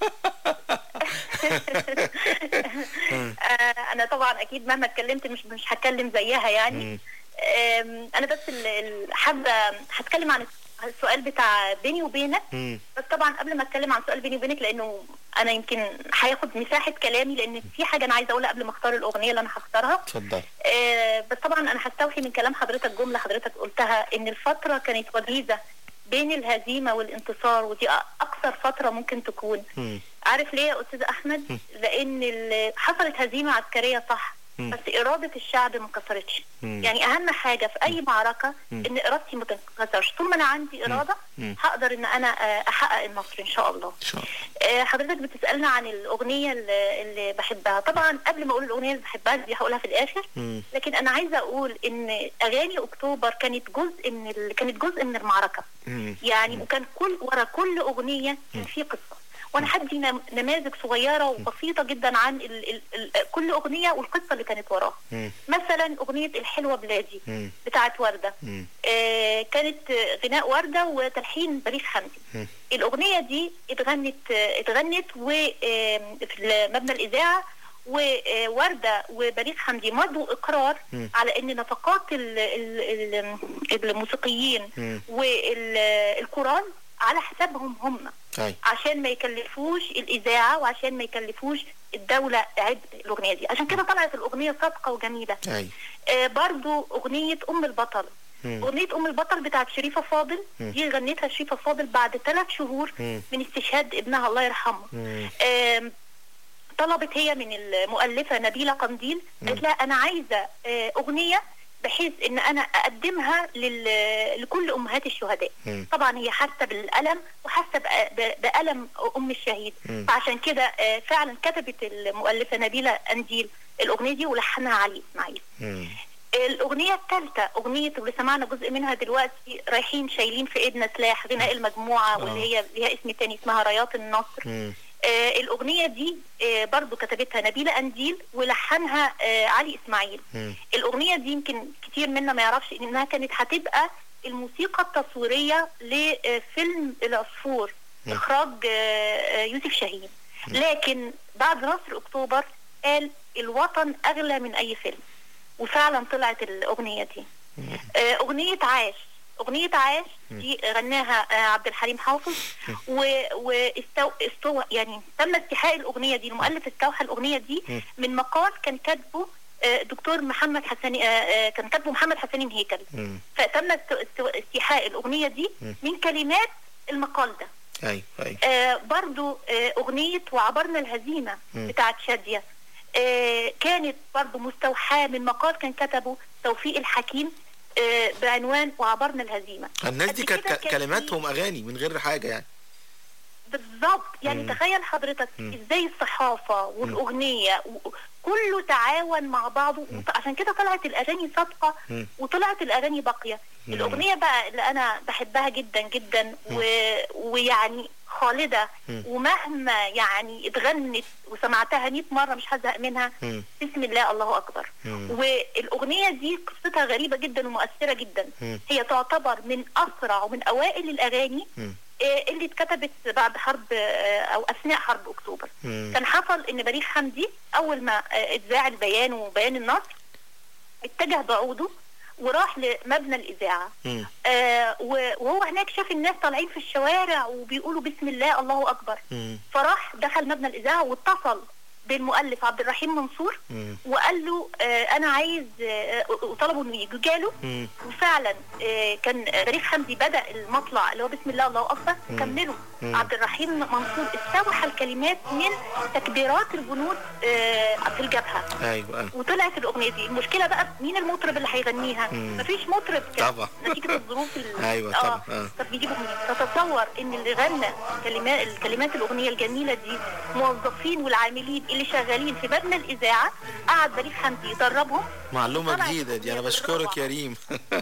آه انا طبعا اكيد مهما اتكلمت مش مش هتكلم زيها يعني آم، انا بس ال- ال- حابه هتكلم عن السؤال بتاع بيني وبينك مم. بس طبعا قبل ما اتكلم عن سؤال بيني وبينك لانه انا يمكن هياخد مساحه كلامي لان في حاجه انا عايزه اقولها قبل ما اختار الاغنيه اللي انا هختارها اتفضل آه، بس طبعا انا هستوحي من كلام حضرتك جمله حضرتك قلتها ان الفتره كانت وجيزه بين الهزيمه والانتصار ودي أ- اكثر فتره ممكن تكون مم. عارف ليه يا استاذ احمد لان ال- حصلت هزيمه عسكريه صح مم. بس اراده الشعب ما انكسرتش مم. يعني اهم حاجه في اي معركه مم. ان ارادتي ما تنكسرش طول ما انا عندي اراده مم. هقدر ان انا آه، احقق النصر ان شاء الله ان شاء الله آه، حضرتك بتسالنا عن الاغنيه اللي, اللي بحبها طبعا قبل ما اقول الاغنيه اللي بحبها دي هقولها في الاخر مم. لكن انا عايزه اقول ان اغاني اكتوبر كانت جزء من ال... كانت جزء من المعركه مم. يعني وكان كل ورا كل اغنيه كان في قصه وانا هدي نم- نماذج صغيره وبسيطه جدا عن ال ال ال كل اغنيه والقصه اللي كانت وراها مم. مثلا اغنيه الحلوه بلادي مم. بتاعت ورده مم. آه كانت آه، غناء ورده وتلحين بليغ حمدي مم. الاغنيه دي اتغنت آه، اتغنت و آه، في مبنى الاذاعه ووردة وبليغ حمدي مضوا إقرار مم. على أن نفقات ال- ال- ال- الموسيقيين مم. والقرآن على حسابهم هم أي. عشان ما يكلفوش الإذاعة وعشان ما يكلفوش الدولة عبء الأغنية دي عشان كده طلعت الأغنية صادقة وجميلة أي. آه برضو أغنية أم البطل مم. أغنية أم البطل بتاعت شريفة فاضل مم. دي غنتها شريفة فاضل بعد ثلاث شهور مم. من استشهاد ابنها الله يرحمه مم. آم، طلبت هي من المؤلفة نبيلة قنديل قالت لها أنا عايزة آه، أغنية بحيث إن أنا أقدمها لل- لكل أمهات الشهداء مم. طبعا هي حاسة بالألم وحاسة بأ- ب- بألم أم الشهيد مم. فعشان كده آه، فعلا كتبت المؤلفة نبيلة قنديل الأغنية دي ولحنها علي إسماعيل مم. الأغنية الثالثة أغنية واللي سمعنا جزء منها دلوقتي رايحين شايلين في إيدنا سلاح غناء المجموعة واللي هي ليها اسم تاني اسمها رايات النصر مم. آه الأغنية دي آه برضو كتبتها نبيلة أنديل ولحنها آه علي إسماعيل مم. الأغنية دي يمكن كتير منا ما يعرفش إنها كانت هتبقى الموسيقى التصويرية لفيلم العصفور مم. إخراج آه، آه، يوسف شاهين لكن بعد نصر أكتوبر قال الوطن أغلى من أي فيلم وفعلا طلعت الأغنية دي آه، أغنية عاش أغنية عاش دي غناها آه، عبد الحليم حافظ واستو استو يعني تم استيحاء الأغنية دي المؤلف استوحى الأغنية دي مم. من مقال كان كاتبه آه، دكتور محمد حسني آه، آه، كان كاتبه محمد حسنين هيكل مم. فتم است- است- استيحاء الأغنية دي مم. من كلمات المقال ده أي. أي. آه برضو آه أغنية وعبرنا الهزيمة مم. بتاعت شادية آه كانت برضو مستوحاة من مقال كان كتبه توفيق الحكيم آه بعنوان وعبرنا الهزيمة الناس دي قد كانت كده ك- كان كلماتهم أغاني من غير حاجة يعني بالظبط يعني مم. تخيل حضرتك مم. ازاي الصحافة والأغنية و- كله تعاون مع بعضه وط- عشان كده طلعت الأغاني صادقة مم. وطلعت الأغاني باقية مم. الأغنية بقى اللي أنا بحبها جدا جدا و... ويعني خالدة مم. ومهما يعني اتغنت وسمعتها 100 مرة مش هزهق منها مم. بسم الله الله أكبر مم. والأغنية دي قصتها غريبة جدا ومؤثرة جدا مم. هي تعتبر من أسرع ومن أوائل الأغاني مم. آه، اللي اتكتبت بعد حرب آه، او اثناء حرب اكتوبر مم. كان حصل ان بليغ حمدي اول ما آه، اتذاع البيان وبيان النصر اتجه بعوده وراح لمبنى الاذاعه مم. آه، و- وهو هناك شاف الناس طالعين في الشوارع وبيقولوا بسم الله الله اكبر مم. فراح دخل مبنى الاذاعه واتصل بالمؤلف عبد الرحيم منصور مم. وقال له آه، انا عايز آه، وطلبوا انه يجي جاله مم. وفعلا آه، كان بليغ حمدي بدا المطلع اللي هو بسم الله الله اكبر مم. كمله مم. عبد الرحيم منصور استوحى الكلمات من تكبيرات الجنود آه، في الجبهه أيوة أيوة وطلعت الاغنيه دي المشكله بقى مين المطرب اللي هيغنيها مم. مفيش مطرب كان طبعا. نتيجه الظروف ال- أيوة طبعا آه. طب يجيبوا منين تتصور ان اللي غنى كلمات الكلمات الاغنيه الجميله دي موظفين والعاملين اللي شغالين في مبنى الاذاعه قعد بليغ حمدي يدربهم معلومة طلعت جديدة دي أنا الأغنية بشكرك يا ريم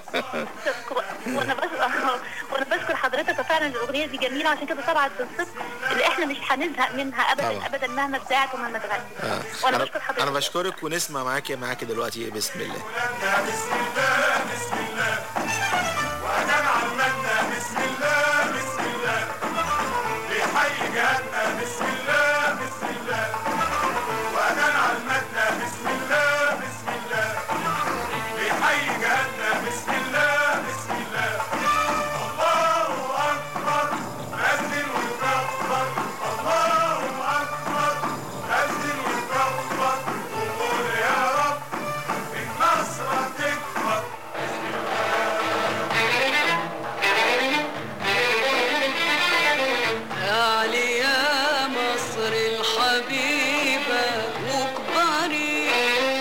وانا بشكر وانا بشكر حضرتك وفعلا الاغنيه دي جميله عشان كده طلعت بالصدق اللي احنا مش هنزهق منها ابدا طبعا. ابدا مهما اتذاعت ومهما اتغنت آه. وانا أنا بشكر حضرتك أنا بشكرك ونسمع معاكي معاكي دلوقتي بسم الله بسم الله بسم الله وأنا عمتنا بسم الله بسم الله بحي جهتنا بسم الله بسم الله وأنا عمتنا بسم الله بسم الله بحي جهتنا بسم الله بسم الله الله أكبر أذن وكبر الله أكبر أذن وكبر وقول يا رب النصر تكبر علي يا مصر الحبيبة وكبري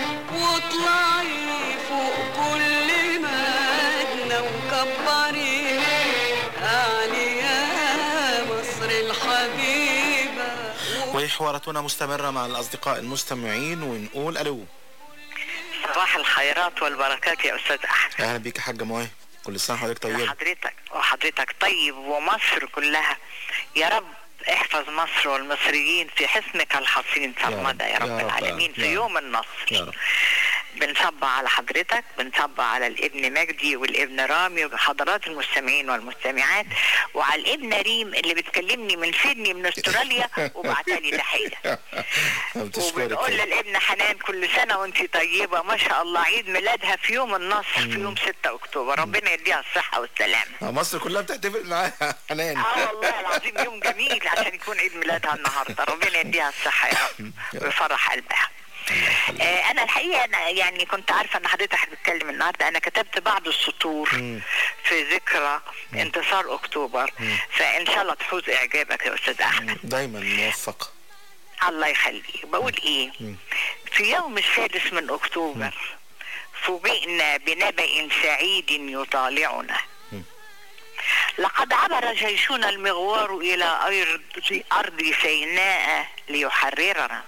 واطلعي فوق كل مدنة وكبري علي يا مصر الحبيبة وحواراتنا مستمرة مع الأصدقاء المستمعين ونقول ألو صباح الخيرات والبركات يا استاذ احمد أهلا بيك يا حاجة مواهب كل سنة وحضرتك طيبة حضرتك وحضرتك طيب ومصر كلها يا رب احفظ مصر والمصريين في حصنك الحصين سرمدا يا رب العالمين في يوم النصر يا رب بنصبع على حضرتك بنصبع على الابن مجدي والابن رامي وحضرات المستمعين والمستمعات وعلى الابن ريم اللي بتكلمني من سيدني من استراليا وبعتلي تحيه بتشكرك وبنقول للابن حنان كل سنه وانت طيبه ما شاء الله عيد ميلادها في يوم النصر في يوم 6 اكتوبر ربنا يديها الصحه والسلامه آه، مصر كلها بتحتفل معاها حنان اه والله العظيم يوم جميل عشان يكون عيد ميلادها النهارده ربنا يديها الصحه يا رب ويفرح قلبها آه انا الحقيقه أنا يعني كنت عارفه ان حضرتك بتتكلم النهارده انا كتبت بعض السطور في ذكرى انتصار اكتوبر فان شاء الله تحوز اعجابك يا استاذ احمد دايما موفقة الله يخليك بقول ايه في يوم السادس من اكتوبر فوجئنا بنبأ سعيد يطالعنا لقد عبر جيشنا المغوار الى ارض ارض سيناء ليحررنا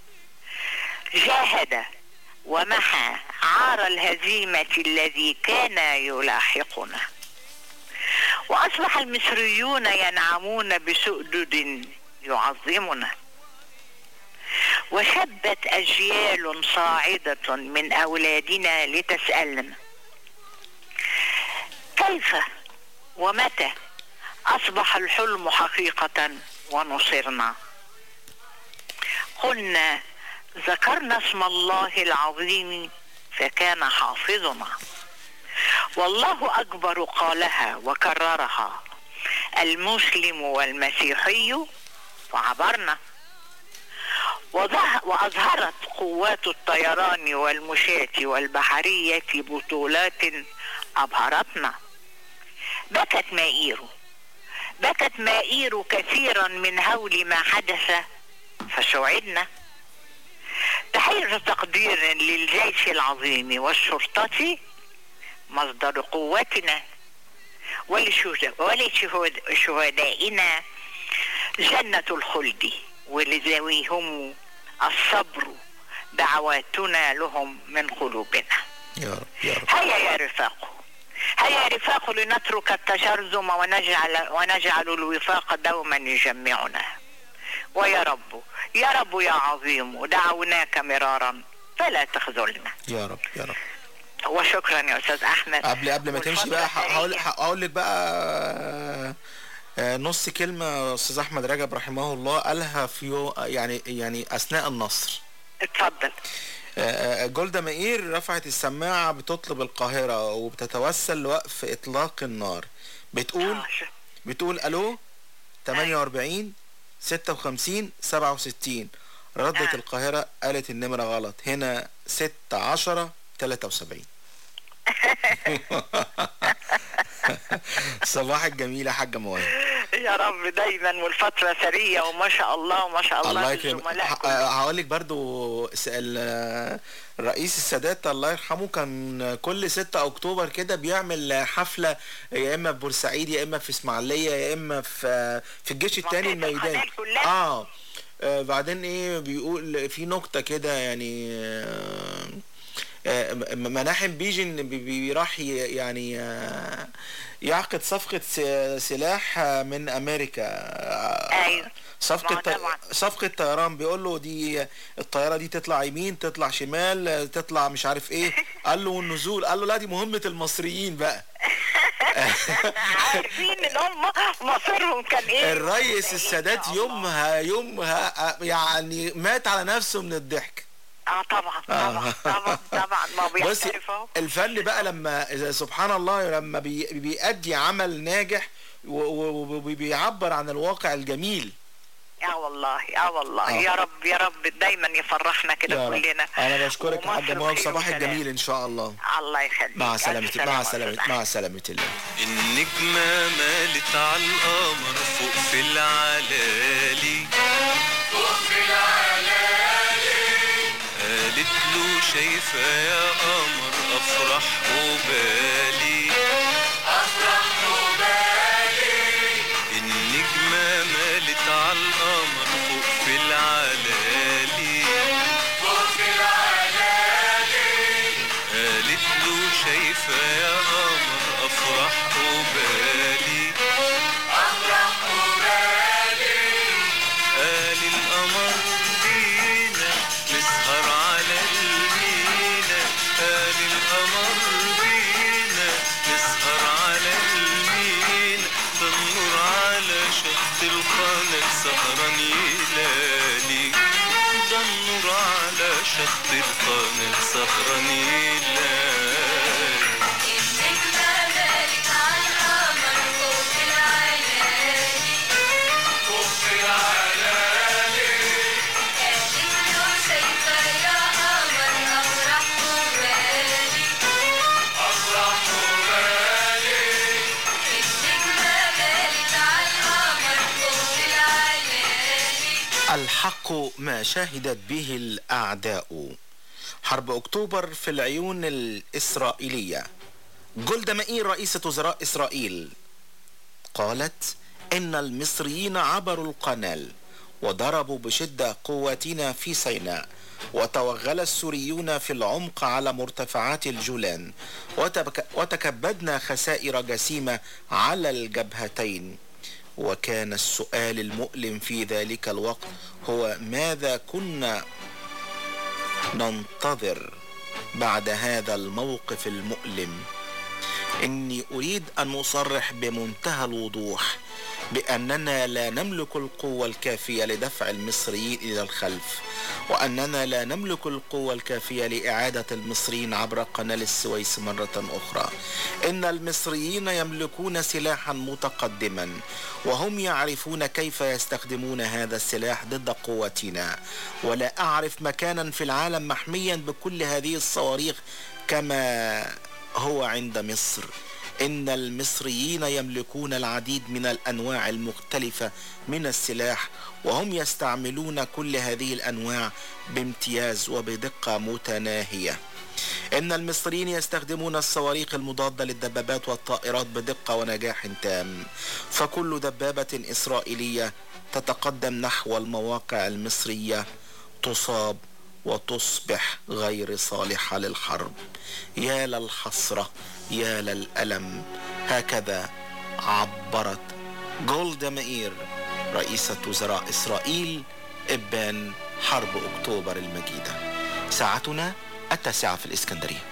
جاهد ومحى عار الهزيمة الذي كان يلاحقنا وأصبح المصريون ينعمون بسؤدد يعظمنا وشبت أجيال صاعدة من أولادنا لتسألنا كيف ومتى أصبح الحلم حقيقة ونصرنا قلنا ذكرنا اسم الله العظيم فكان حافظنا والله اكبر قالها وكررها المسلم والمسيحي فعبرنا وظه- واظهرت قوات الطيران والمشاة والبحرية بطولات ابهرتنا بكت مائير بكت مائير كثيرا من هول ما حدث فسعدنا تحية تقدير للجيش العظيم والشرطة مصدر قوتنا ولشهد- ولشهدائنا جنة الخلد ولذويهم الصبر دعواتنا لهم من قلوبنا يا رب يا رب هيا يا رفاق هيا يا رفاق لنترك التشرذم ونجعل ونجعل الوفاق دوما يجمعنا ويا رب يا رب يا عظيم دعوناك مرارا فلا تخذلنا يا رب يا رب وشكرا يا استاذ احمد قبل قبل ما تمشي بقى ه- هقول هقول لك بقى آه، نص كلمة أستاذ أحمد رجب رحمه الله قالها في يو يعني يعني أثناء النصر اتفضل آه، آه، جولدا مائير رفعت السماعة بتطلب القاهرة وبتتوسل لوقف إطلاق النار بتقول بتقول ألو 48 56 67 ردت القاهرة قالت النمرة غلط هنا 6 10 73 صباحك جميل يا حاجة مواد يا رب دايما والفترة سرية وما شاء الله وما شاء الله الله يكرمك الزملاء هقول لك برضو س- ال- الرئيس السادات الله يرحمه كان كل 6 اكتوبر كده بيعمل حفله يا اما في بورسعيد يا اما في اسماعيليه يا اما في في الجيش الثاني الميداني اه آه، بعدين ايه بيقول في نكته كده يعني آه، آه، م- مناحم بيجن بي- بي- راح ي- يعني آه، يعقد صفقة س- سلاح آه، من أمريكا أيوه صفقة ما طبعاً. صفقة طيران بيقول له دي الطيارة دي تطلع يمين تطلع شمال آه، تطلع مش عارف ايه قال له والنزول قال له لا دي مهمة المصريين بقى عارفين ان هم مصيرهم كان ايه الرئيس السادات يومها يومها آه، يعني مات على نفسه من الضحك اه طبعا آه. طبعا طبعا ما بصي بيعترف اهو الفن بقى لما إذا سبحان الله لما بي بيأدي عمل ناجح وبيعبر عن الواقع الجميل يا والله يا والله آه. يا رب يا رب دايما يفرحنا كده يا رب. كلنا انا بشكرك يا ومصر حاج موهب بخير صباحك وسلام. جميل ان شاء الله الله يخليك مع ألف سلامة سلامة مع يا سلامة أستاذ مع سلامة الله النجمة مالت على القمر فوق في العلالي فوق في العلالي قالت له شايفة يا قمر أفرح وبالي أفرح وبالي النجمة مالت على القمر فوق في العلالي فوق في العلالي قالت له شايفة يا قمر أفرح وبالي أفرح وبالي سهران يلالي ده النور على شط القمر سهران يلالي الحق ما شهدت به الأعداء حرب أكتوبر في العيون الإسرائيلية جولدا مائير رئيسة وزراء إسرائيل قالت إن المصريين عبروا القنال وضربوا بشدة قواتنا في سيناء وتوغل السوريون في العمق على مرتفعات الجولان وتبك وتكبدنا خسائر جسيمة على الجبهتين وكان السؤال المؤلم في ذلك الوقت هو ماذا كنا ننتظر بعد هذا الموقف المؤلم اني اريد ان اصرح بمنتهى الوضوح باننا لا نملك القوه الكافيه لدفع المصريين الى الخلف واننا لا نملك القوه الكافيه لاعاده المصريين عبر قناه السويس مره اخرى ان المصريين يملكون سلاحا متقدما وهم يعرفون كيف يستخدمون هذا السلاح ضد قوتنا ولا اعرف مكانا في العالم محميا بكل هذه الصواريخ كما هو عند مصر ان المصريين يملكون العديد من الانواع المختلفه من السلاح وهم يستعملون كل هذه الانواع بامتياز وبدقه متناهيه ان المصريين يستخدمون الصواريخ المضاده للدبابات والطائرات بدقه ونجاح تام فكل دبابه اسرائيليه تتقدم نحو المواقع المصريه تصاب وتصبح غير صالحة للحرب يا للحسرة يا للألم هكذا عبرت جولدا مائير رئيسة وزراء إسرائيل إبان حرب أكتوبر المجيدة ساعتنا التاسعة في الإسكندرية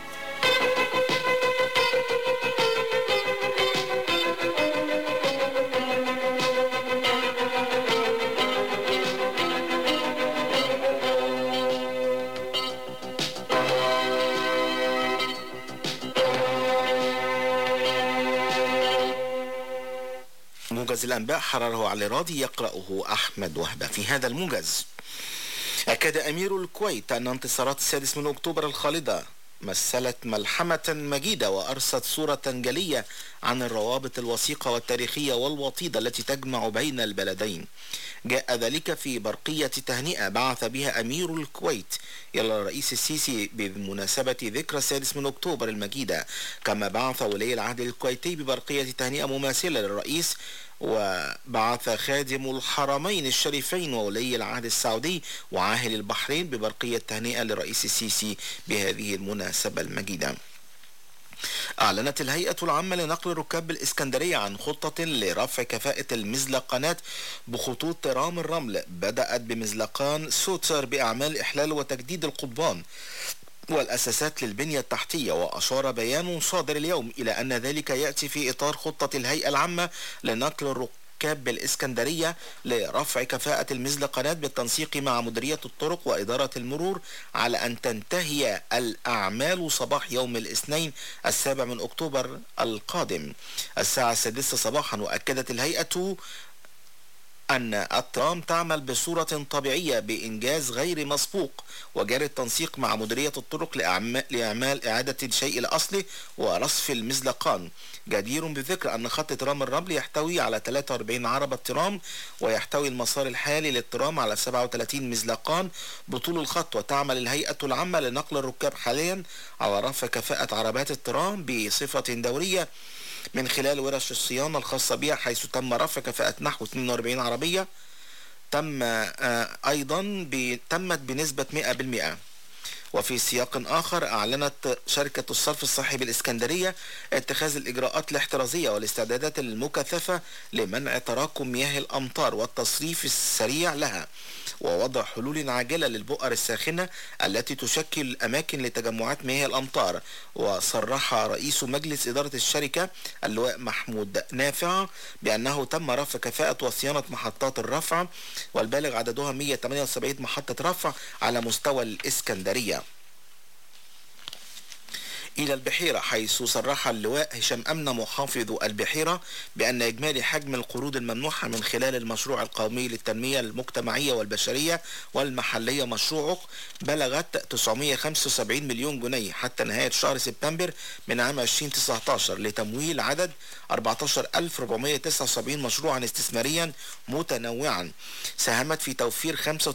موجز الأنباء حرره على راضي يقرأه أحمد وهبة في هذا الموجز أكد أمير الكويت أن انتصارات السادس من أكتوبر الخالدة مثلت ملحمة مجيدة وأرست صورة جلية عن الروابط الوثيقة والتاريخية والوطيدة التي تجمع بين البلدين جاء ذلك في برقية تهنئة بعث بها أمير الكويت إلى الرئيس السيسي بمناسبة ذكرى السادس من أكتوبر المجيدة كما بعث ولي العهد الكويتي ببرقية تهنئة مماثلة للرئيس وبعث خادم الحرمين الشريفين وولي العهد السعودي وعاهل البحرين ببرقية تهنئة للرئيس السيسي بهذه المناسبة المجيدة أعلنت الهيئة العامة لنقل الركاب بالإسكندرية عن خطة لرفع كفاءة المزلقانات بخطوط ترام الرمل بدأت بمزلقان سوتر بأعمال إحلال وتجديد القضبان والأساسات للبنية التحتية وأشار بيان صادر اليوم إلى أن ذلك يأتي في إطار خطة الهيئة العامة لنقل الركاب بالإسكندرية لرفع كفاءة المزلقانات بالتنسيق مع مديرية الطرق وإدارة المرور على أن تنتهي الأعمال صباح يوم الاثنين السابع من أكتوبر القادم الساعة السادسة صباحا وأكدت الهيئة أن الترام تعمل بصورة طبيعية بإنجاز غير مسبوق وجاري التنسيق مع مديرية الطرق لأعمال, لأعمال إعادة الشيء الأصلي ورصف المزلقان جدير بالذكر أن خط ترام الرمل يحتوي على 43 عربة ترام ويحتوي المسار الحالي للترام على 37 مزلقان بطول الخط وتعمل الهيئة العامة لنقل الركاب حاليا على رفع كفاءة عربات الترام بصفة دورية من خلال ورش الصيانة الخاصة بها حيث تم رفع كفاءة نحو 42 عربية تم آه، أيضا ب- تمت بنسبة 100% وفي سياق آخر أعلنت شركة الصرف الصحي بالإسكندرية اتخاذ الإجراءات الاحترازية والاستعدادات المكثفة لمنع تراكم مياه الأمطار والتصريف السريع لها ووضع حلول عاجلة للبؤر الساخنة التي تشكل أماكن لتجمعات مياه الأمطار وصرح رئيس مجلس إدارة الشركة اللواء محمود نافع بأنه تم رفع كفاءة وصيانة محطات الرفع والبالغ عددها 178 محطة رفع على مستوى الإسكندرية إلى البحيرة حيث صرح اللواء هشام أمنة محافظ البحيرة بأن إجمالي حجم القروض الممنوحة من خلال المشروع القومي للتنمية المجتمعية والبشرية والمحلية مشروعه بلغت 975 مليون جنيه حتى نهاية شهر سبتمبر من عام 2019 لتمويل عدد 14479 مشروعا استثماريا متنوعا ساهمت في توفير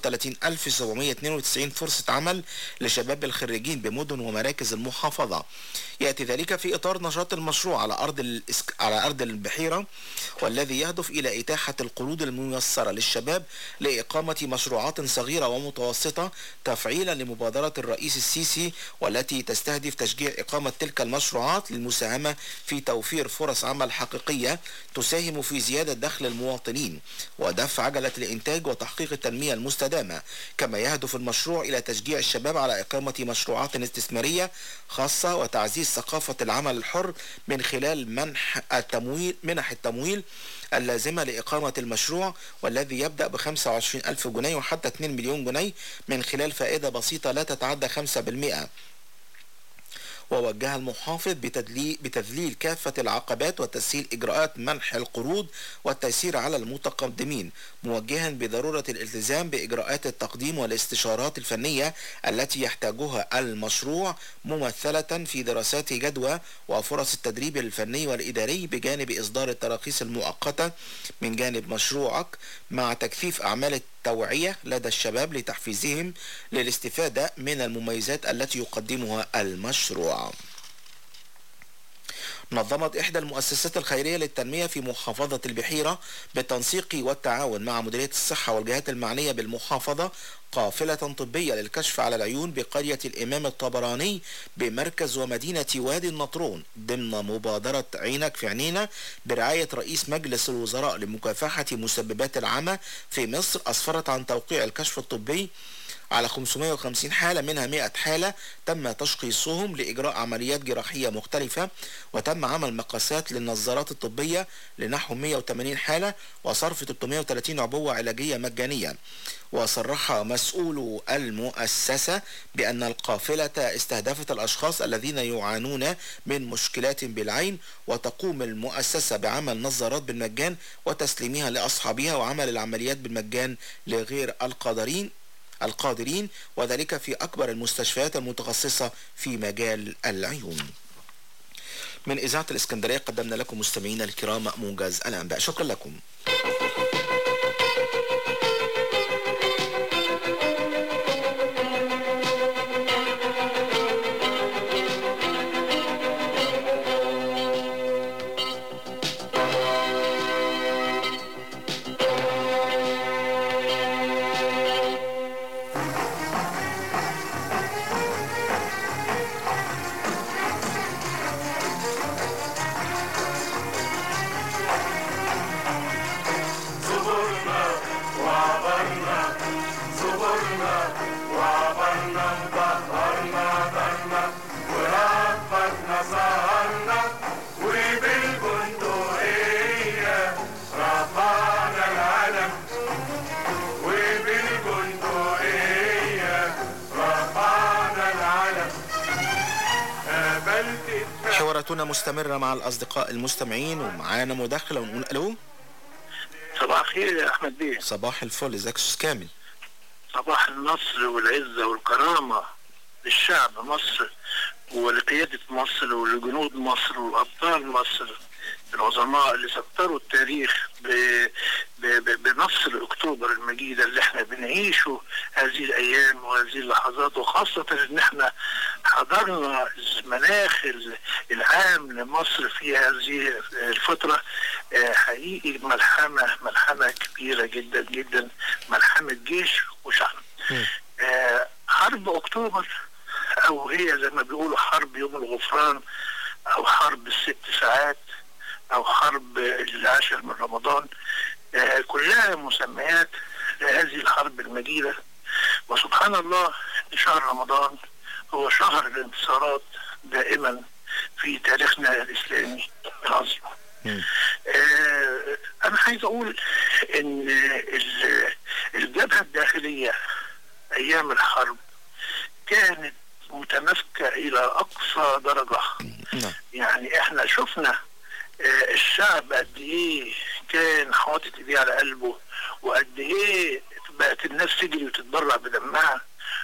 35792 فرصة عمل لشباب الخريجين بمدن ومراكز المحافظة يأتي ذلك في إطار نشاط المشروع على أرض الإسك... على أرض البحيرة والذي يهدف إلى إتاحة القروض الميسرة للشباب لإقامة مشروعات صغيرة ومتوسطة تفعيلا لمبادرة الرئيس السيسي والتي تستهدف تشجيع إقامة تلك المشروعات للمساهمة في توفير فرص عمل حقيقية تساهم في زيادة دخل المواطنين ودفع عجلة الإنتاج وتحقيق التنمية المستدامة كما يهدف المشروع إلى تشجيع الشباب على إقامة مشروعات استثمارية خاصة وتعزيز ثقافة العمل الحر من خلال منح التمويل منح التمويل اللازمة لإقامة المشروع والذي يبدأ ب 25 ألف جنيه وحتى 2 مليون جنيه من خلال فائدة بسيطة لا تتعدى 5% ووجه المحافظ بتدلي- بتذليل كافة العقبات وتسهيل إجراءات منح القروض والتيسير على المتقدمين موجها بضرورة الالتزام بإجراءات التقديم والاستشارات الفنية التي يحتاجها المشروع ممثلة في دراسات جدوى وفرص التدريب الفني والإداري بجانب إصدار التراخيص المؤقتة من جانب مشروعك مع تكثيف أعمال التوعية لدى الشباب لتحفيزهم للاستفادة من المميزات التي يقدمها المشروع نظمت إحدى المؤسسات الخيرية للتنمية في محافظة البحيرة بالتنسيق والتعاون مع مديرية الصحة والجهات المعنية بالمحافظة قافلة طبية للكشف على العيون بقرية الإمام الطبراني بمركز ومدينة وادي النطرون ضمن مبادرة عينك في عينينا برعاية رئيس مجلس الوزراء لمكافحة مسببات العمى في مصر أسفرت عن توقيع الكشف الطبي على 550 حالة منها 100 حالة تم تشخيصهم لإجراء عمليات جراحية مختلفة وتم عمل مقاسات للنظارات الطبية لنحو 180 حالة وصرف 330 عبوة علاجية مجانية وصرح مسؤول المؤسسة بأن القافلة استهدفت الأشخاص الذين يعانون من مشكلات بالعين وتقوم المؤسسة بعمل نظارات بالمجان وتسليمها لأصحابها وعمل العمليات بالمجان لغير القادرين القادرين وذلك في أكبر المستشفيات المتخصصة في مجال العيون من إذاعة الإسكندرية قدمنا لكم مستمعينا الكرام موجز الأنباء شكرا لكم صبرنا وعبرنا صبرنا وعبرنا انبهرنا درنا وربطنا سهرنا وبالبندقية رفعنا العلم وبالبندقية رفعنا العلم قابلت حواراتنا مستمرة مع الأصدقاء المستمعين ومعانا مداخلة ونقول ألو صباح الخير يا احمد بيه صباح الفل ازيك يا أستاذ كامل صباح النصر والعزه والكرامه للشعب مصر ولقياده مصر ولجنود مصر وابطال مصر العظماء اللي سطروا التاريخ ب... ب... ب... بنصر اكتوبر المجيده اللي احنا بنعيشه هذه الايام وهذه اللحظات وخاصه ان احنا حضرنا المناخ ال- العام لمصر في هذه الفتره آه، حقيقي ملحمه ملحمه كبيره جدا جدا ملحمه جيش وشعب آه، حرب اكتوبر او هي زي ما بيقولوا حرب يوم الغفران او حرب الست ساعات او حرب العاشر من رمضان آه، كلها مسميات لهذه الحرب المجيدة وسبحان الله إن شهر رمضان هو شهر الانتصارات دائما في تاريخنا الإسلامي العظيم آه، أنا عايز أقول إن ال- الجبهة الداخلية أيام الحرب كانت متماسكة إلى أقصى درجة يعني إحنا شفنا آه، الشعب قد إيه كان حاطط إيديه على قلبه وقد إيه بقت الناس تجري وتتبرع بدمها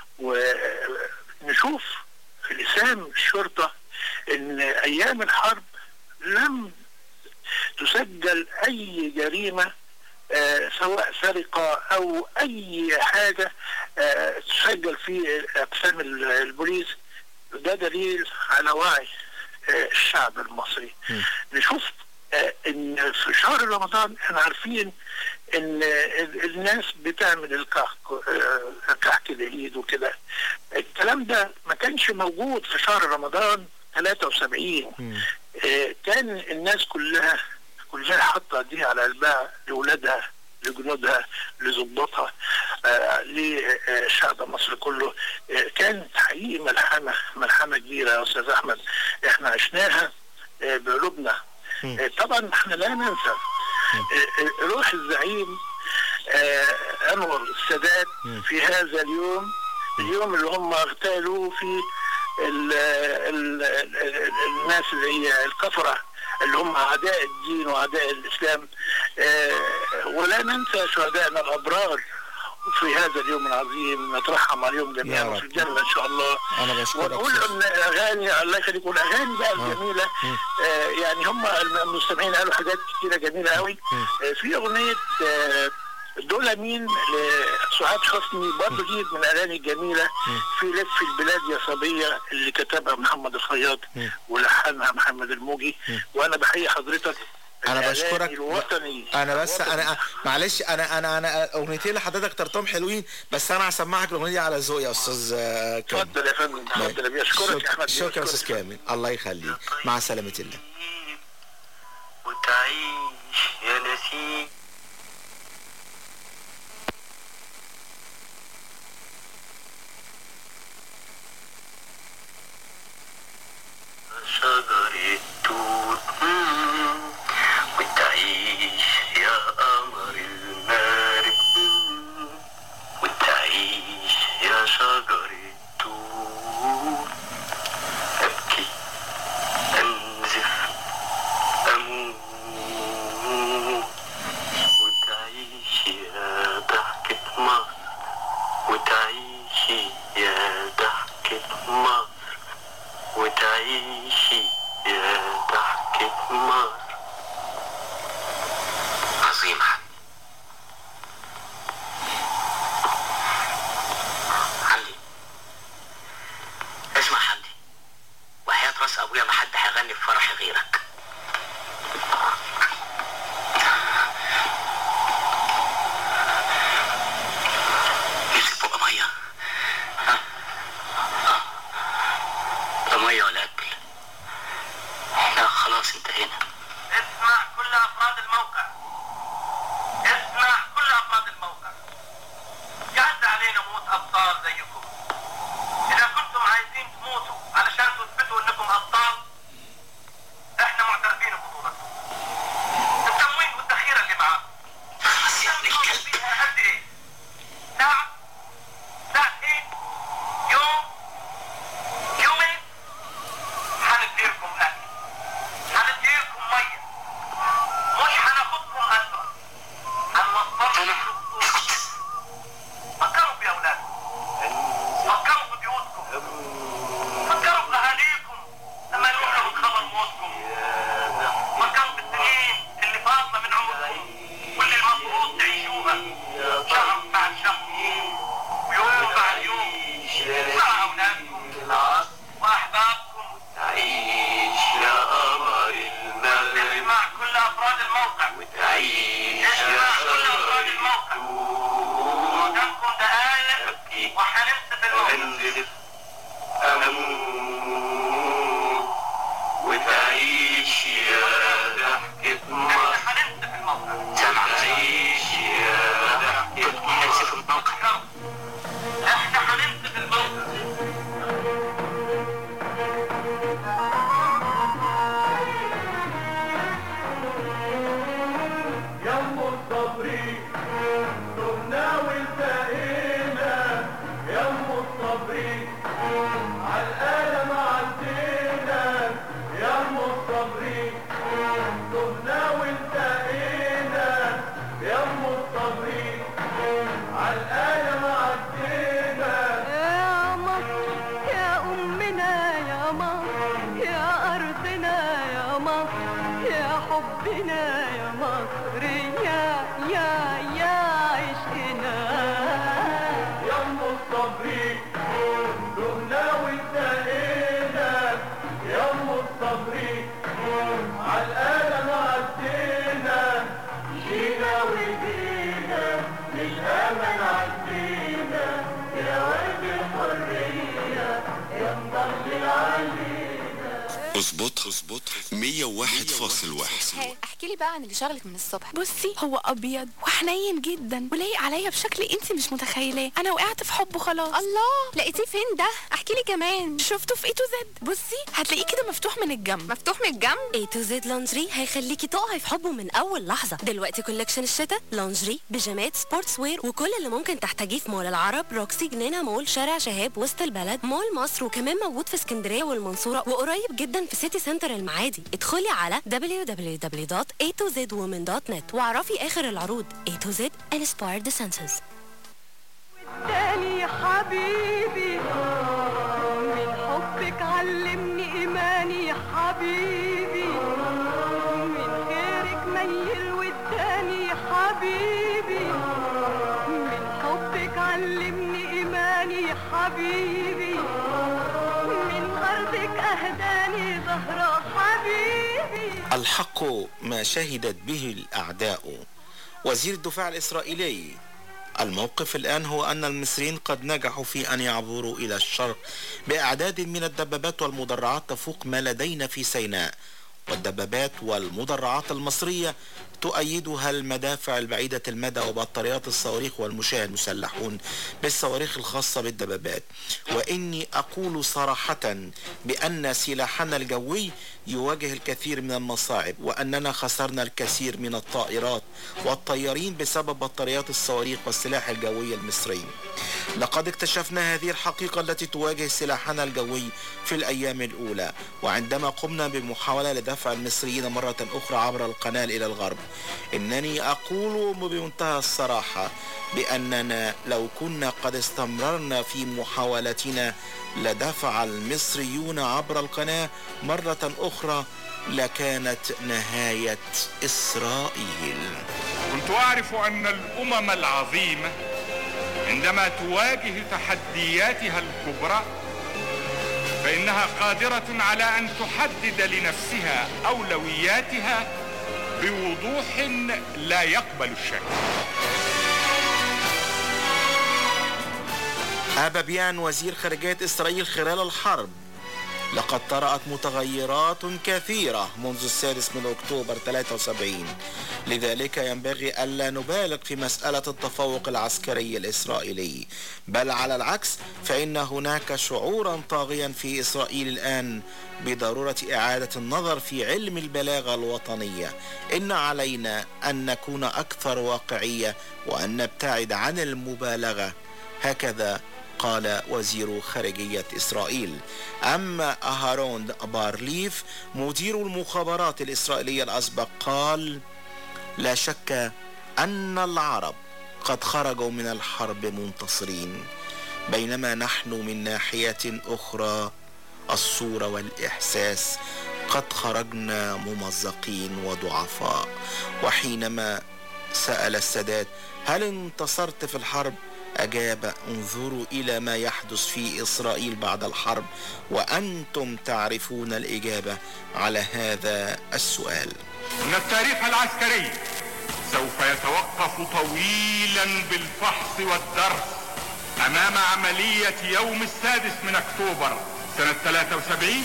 ونشوف في لسان الشرطة إن أيام الحرب لم تسجل أي جريمة آه، سواء سرقة أو أي حاجة آه، تسجل في أقسام ال- البوليس ده دليل على وعي آه، الشعب المصري نشوف آه، ان في شهر رمضان احنا عارفين ان ال- الناس بتعمل الكحك آه، كحك العيد وكده الكلام ده ما كانش موجود في شهر رمضان 73 آه، كان الناس كلها كلها حاطه ايديها على قلبها لاولادها لجنودها لظباطها آه، لشعب مصر كله آه، كانت حقيقي ملحمه ملحمه كبيره يا استاذ احمد احنا عشناها آه، بقلوبنا آه، طبعا احنا لا ننسى آه، آه، روح الزعيم آه، انور السادات في هذا اليوم اليوم اللي هم اغتالوا فيه ال ال ال الناس اللي هي الكفرة اللي هم أعداء الدين وأعداء الإسلام آه، ولا ننسى شهدائنا الأبرار في هذا اليوم العظيم نترحم عليهم جميعا يا رب. وفي الجنة إن شاء الله أنا بشكرك ونقول شكراً. ان اغاني الله يخليك والاغاني بقى الجميله آه يعني هم المستمعين قالوا حاجات كتيره جميله قوي آه في اغنيه آه دول مين لسعاد حسني برضه دي من الاغاني الجميله في لف البلاد يا صبيه اللي كتبها محمد الخياط ولحنها محمد الموجي وانا بحيي حضرتك انا الإعلامي بشكرك الوطني انا بس انا معلش انا انا انا اغنيتين اللي حضرتك اخترتهم حلوين بس انا هسمعك الاغنيه دي على ذوقي يا استاذ آه، كامل اتفضل يا فندم اتفضل يا بيه اشكرك يا احمد بيه، شكرا يا أشكرك. استاذ كامل الله يخليك مع سلامه الله وتعيش يا نسيم شجر التوت مم. وتعيش يا قمر المغرب مم. وتعيش يا شجر التوت أبكي أنزف أموت وتعيش يا ضحكة مصر وتعيشي يا ضحكة مصر وتعيشي يا ضحكة مصر عظيمة حمدي اسمع حمدي وحياة راس ابويا ما حد هيغني في فرحي غيرك نفسك فوق ميه ها اه لا ميه ولا اكل احنا خلاص انتهينا اسمع كل افراد الموقع اسمع كل افراد الموقع جاز علينا موت ابطال زيكم اذا كنتم عايزين تموتوا علشان تثبتوا انكم ابطال احنا معترفين ببطولتكم التموين والذخيره اللي معاكم بس يا ابن الكلب قد ايه؟ ساعة ساعتين يوم يومين هنديلكم اكل هنديلكم ميه مش هناخدكم اسرى هنوصلكم فكروا في اولادكم اظبط اظبط 101.1 احكي لي بقى عن اللي شغلك من الصبح بصي هو ابيض وحنين جدا ولايق عليا بشكل انت مش متخيلاه انا وقعت في حبه خلاص الله لقيتيه فين ده احكي لي كمان شفته في اي تو زد بصي هتلاقيه كده مفتوح من الجنب مفتوح من الجنب اي تو زد لونجري هيخليكي تقعي في حبه من اول لحظه دلوقتي كولكشن الشتاء لونجري بيجامات سبورتس وير وكل اللي ممكن تحتاجيه في مول العرب روكسي جنينه مول شارع شهاب وسط البلد مول مصر وكمان موجود في اسكندريه والمنصوره وقريب جدا في سيتي سنتر المعادي ادخلي على www.a2zwomen.net واعرفي اخر العروض A to Z inspired the senses تاني حبيبي من حبك علمني إيماني يا حبيبي من غيرك ميل والتاني حبيبي من حبك علمني إيماني يا حبيبي من أرضك أهداني ظهر حبيبي الحق ما شهدت به الأعداء وزير الدفاع الإسرائيلي الموقف الآن هو أن المصريين قد نجحوا في أن يعبروا إلى الشرق بأعداد من الدبابات والمدرعات تفوق ما لدينا في سيناء والدبابات والمدرعات المصرية تؤيدها المدافع البعيدة المدى وبطاريات الصواريخ والمشاة المسلحون بالصواريخ الخاصة بالدبابات وإني أقول صراحة بأن سلاحنا الجوي يواجه الكثير من المصاعب وأننا خسرنا الكثير من الطائرات والطيارين بسبب بطاريات الصواريخ والسلاح الجوي المصري لقد اكتشفنا هذه الحقيقة التي تواجه سلاحنا الجوي في الأيام الأولى وعندما قمنا بمحاولة لدفع المصريين مرة أخرى عبر القناة إلى الغرب إنني أقول بمنتهى الصراحة بأننا لو كنا قد استمررنا في محاولتنا لدفع المصريون عبر القناة مرة أخرى لكانت نهاية إسرائيل كنت أعرف أن الأمم العظيمة عندما تواجه تحدياتها الكبرى فإنها قادرة على أن تحدد لنفسها أولوياتها بوضوح لا يقبل الشك أبا بيان وزير خارجية إسرائيل خلال الحرب لقد طرأت متغيرات كثيرة منذ السادس من أكتوبر 73 لذلك ينبغي ألا نبالغ في مسألة التفوق العسكري الإسرائيلي بل على العكس فإن هناك شعورا طاغيا في إسرائيل الآن بضرورة إعادة النظر في علم البلاغة الوطنية إن علينا أن نكون أكثر واقعية وأن نبتعد عن المبالغة هكذا قال وزير خارجية إسرائيل أما أهارون بارليف مدير المخابرات الإسرائيلية الأسبق قال لا شك أن العرب قد خرجوا من الحرب منتصرين بينما نحن من ناحية أخرى الصورة والإحساس قد خرجنا ممزقين وضعفاء وحينما سأل السادات هل انتصرت في الحرب أجاب انظروا إلى ما يحدث في إسرائيل بعد الحرب وأنتم تعرفون الإجابة على هذا السؤال إن التاريخ العسكري سوف يتوقف طويلا بالفحص والدرس أمام عملية يوم السادس من أكتوبر سنة 73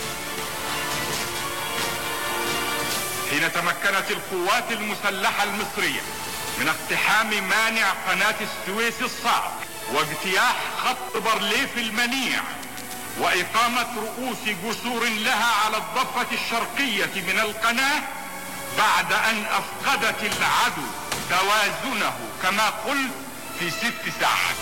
حين تمكنت القوات المسلحة المصرية من اقتحام مانع قناة السويس الصعب واجتياح خط برليف المنيع وإقامة رؤوس جسور لها على الضفة الشرقية من القناة بعد أن أفقدت العدو توازنه كما قلت في ست ساعات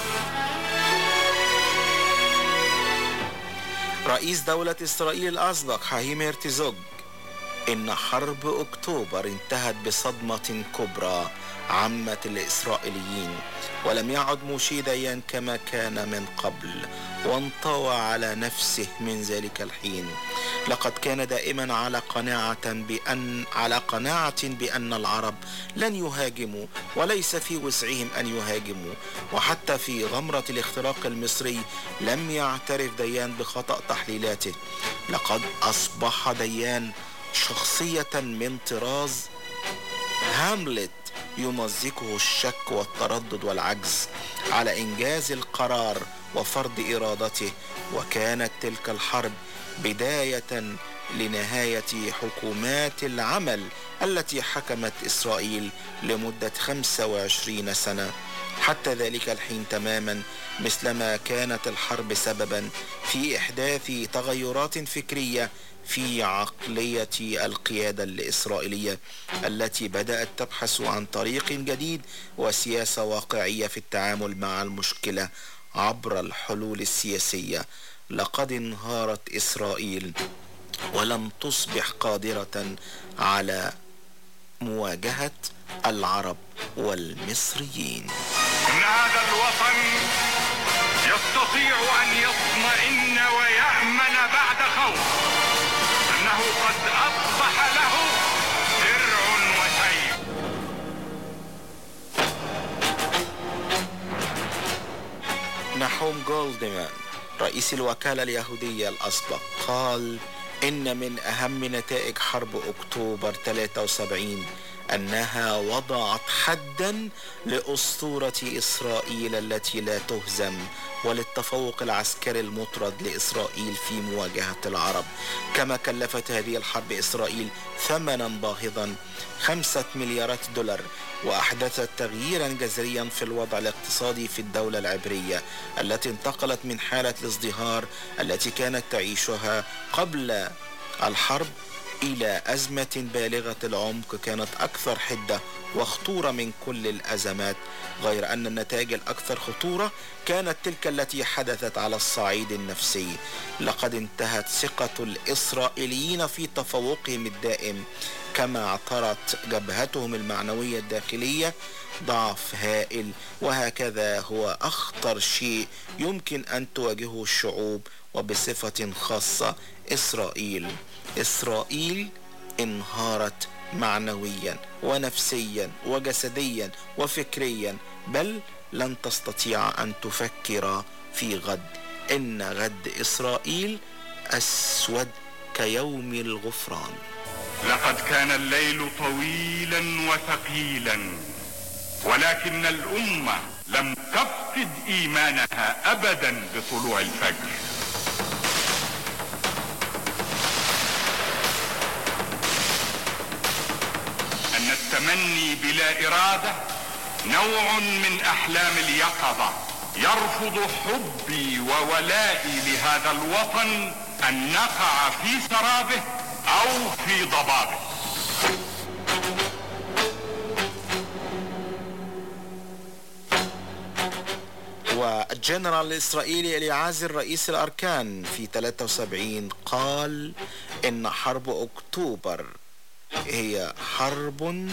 رئيس دولة إسرائيل الأسبق حايم ارتزوج إن حرب أكتوبر انتهت بصدمة كبرى عمت الإسرائيليين ولم يعد موشي ديان كما كان من قبل وانطوى على نفسه من ذلك الحين لقد كان دائما على قناعة بأن على قناعة بأن العرب لن يهاجموا وليس في وسعهم أن يهاجموا وحتى في غمرة الاختراق المصري لم يعترف ديان بخطأ تحليلاته لقد أصبح ديان شخصية من طراز هاملت يمزقه الشك والتردد والعجز على إنجاز القرار وفرض إرادته وكانت تلك الحرب بداية لنهاية حكومات العمل التي حكمت إسرائيل لمدة 25 سنة حتى ذلك الحين تماما مثلما كانت الحرب سببا في إحداث تغيرات فكرية في عقلية القيادة الإسرائيلية التي بدأت تبحث عن طريق جديد وسياسة واقعية في التعامل مع المشكلة عبر الحلول السياسية لقد انهارت إسرائيل ولم تصبح قادرة على مواجهة العرب والمصريين إن هذا الوطن يستطيع أن يطمئن ويأمن بعد خوف أنه قد أصبح له درع وسيف نحوم جولدمان رئيس الوكالة اليهودية الأسبق قال إن من أهم نتائج حرب أكتوبر 73 أنها وضعت حدا لأسطورة إسرائيل التي لا تهزم وللتفوق العسكري المطرد لإسرائيل في مواجهة العرب كما كلفت هذه الحرب إسرائيل ثمنا باهظا خمسة مليارات دولار وأحدثت تغييرا جذريا في الوضع الاقتصادي في الدولة العبرية التي انتقلت من حالة الازدهار التي كانت تعيشها قبل الحرب إلى أزمة بالغة العمق كانت أكثر حدة وخطورة من كل الأزمات غير أن النتائج الأكثر خطورة كانت تلك التي حدثت على الصعيد النفسي لقد انتهت ثقة الإسرائيليين في تفوقهم الدائم كما اعترت جبهتهم المعنوية الداخلية ضعف هائل وهكذا هو أخطر شيء يمكن أن تواجهه الشعوب وبصفة خاصة إسرائيل إسرائيل انهارت معنويا ونفسيا وجسديا وفكريا بل لن تستطيع أن تفكر في غد إن غد إسرائيل أسود كيوم الغفران لقد كان الليل طويلا وثقيلا ولكن الأمة لم تفقد إيمانها أبدا بطلوع الفجر أن التمني بلا إرادة نوع من أحلام اليقظة يرفض حبي وولائي لهذا الوطن أن نقع في سرابه أو في ضبابه والجنرال الإسرائيلي اليعازر رئيس الأركان في 73 قال إن حرب أكتوبر هي حرب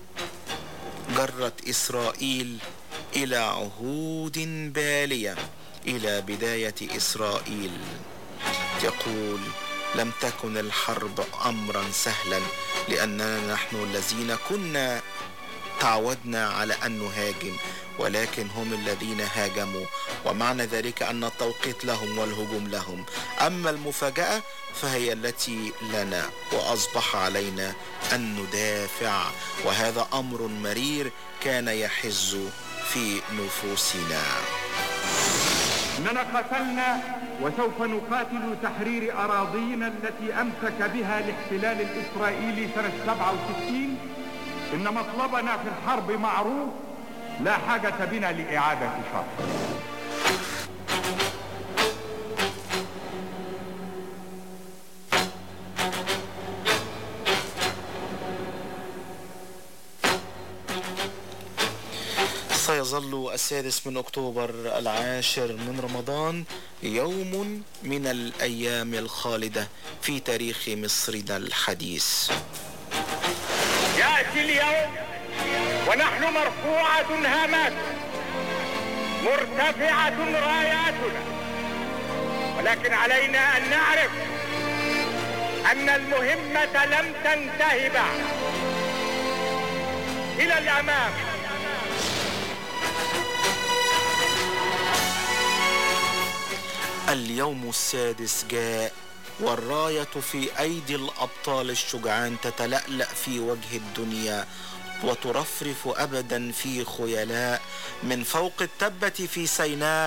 جرت إسرائيل إلى عهود بالية إلى بداية إسرائيل يقول لم تكن الحرب أمرا سهلا لأننا نحن الذين كنا تعودنا على أن نهاجم ولكن هم الذين هاجموا ومعنى ذلك أن التوقيت لهم والهجوم لهم أما المفاجأة فهي التي لنا وأصبح علينا أن ندافع وهذا أمر مرير كان يحز في نفوسنا إننا قتلنا وسوف نقاتل تحرير أراضينا التي أمسك بها الاحتلال الإسرائيلي سنة 67 إن مطلبنا في الحرب معروف لا حاجة بنا لإعادة شر سيظل السادس من أكتوبر العاشر من رمضان يوم من الأيام الخالدة في تاريخ مصرنا الحديث يأتي اليوم ونحن مرفوعة هامات مرتفعة راياتنا ولكن علينا أن نعرف أن المهمة لم تنتهي بعد إلى الأمام اليوم السادس جاء والراية في أيدي الأبطال الشجعان تتلألأ في وجه الدنيا وترفرف أبدا في خيلاء من فوق التبة في سيناء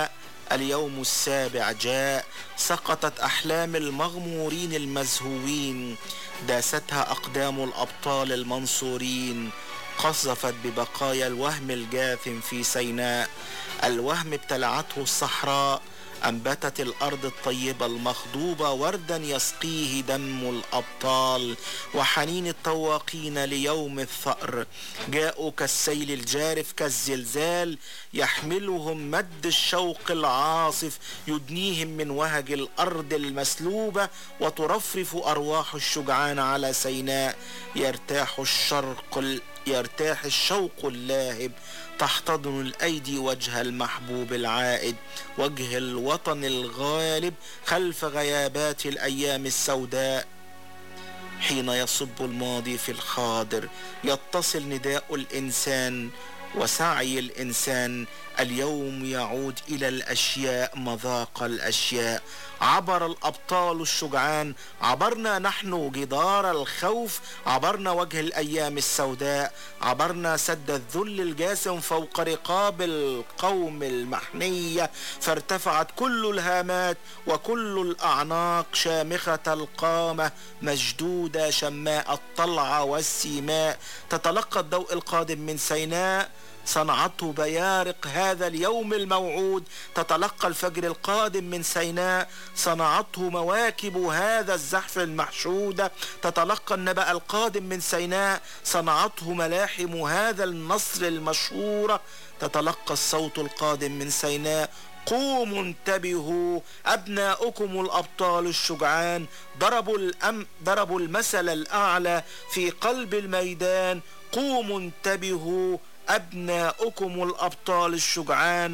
اليوم السابع جاء سقطت أحلام المغمورين المزهوين داستها أقدام الأبطال المنصورين قصفت ببقايا الوهم الجاثم في سيناء الوهم ابتلعته الصحراء أنبتت الأرض الطيبة المخضوبة وردا يسقيه دم الأبطال وحنين الطواقين ليوم الثأر جاءوا كالسيل الجارف كالزلزال يحملهم مد الشوق العاصف يدنيهم من وهج الأرض المسلوبة وترفرف أرواح الشجعان على سيناء يرتاح الشرق ال- يرتاح الشوق اللاهب تحتضن الأيدي وجه المحبوب العائد وجه الوطن الغالب خلف غيابات الأيام السوداء حين يصب الماضي في الحاضر يتصل نداء الإنسان وسعي الإنسان اليوم يعود إلى الأشياء مذاق الأشياء عبر الأبطال الشجعان عبرنا نحن جدار الخوف عبرنا وجه الأيام السوداء عبرنا سد الذل الجاسم فوق رقاب القوم المحنية فارتفعت كل الهامات وكل الأعناق شامخة القامة مشدودة شماء الطلعة والسيماء تتلقى الضوء القادم من سيناء صنعته بيارق هذا اليوم الموعود تتلقى الفجر القادم من سيناء صنعته مواكب هذا الزحف المحشودة تتلقى النبأ القادم من سيناء صنعته ملاحم هذا النصر المشهورة تتلقى الصوت القادم من سيناء قوموا انتبهوا أبناؤكم الأبطال الشجعان ضربوا الأم ضربوا المثل الأعلى في قلب الميدان قوموا انتبهوا أبناؤكم الأبطال الشجعان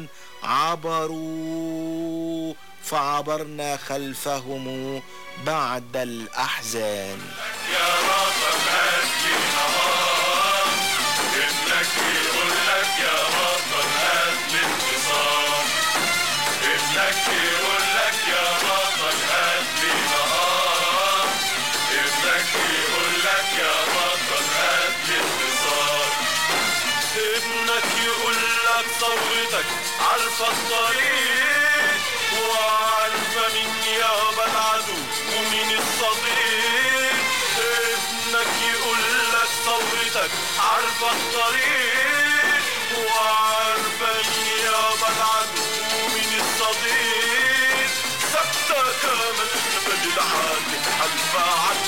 عبروا فعبرنا خلفهم بعد الأحزان يا بطل هاتلي نهار ابنك يقول لك يا بطل هاتلي انتصار ابنك يقول لك يا بطل هاتلي نهار ابنك يقول لك يا بطل هاتلي انتصار ابنك يقول لك ثورتك عارفة الطريق وعارفة مين يابا العدو ومين الصديق ابنك يقول لك ثورتك عارفة الطريق وعارفة مين يابا العدو ومين الصديق ثابتة كامل جبل العالي حلفة عن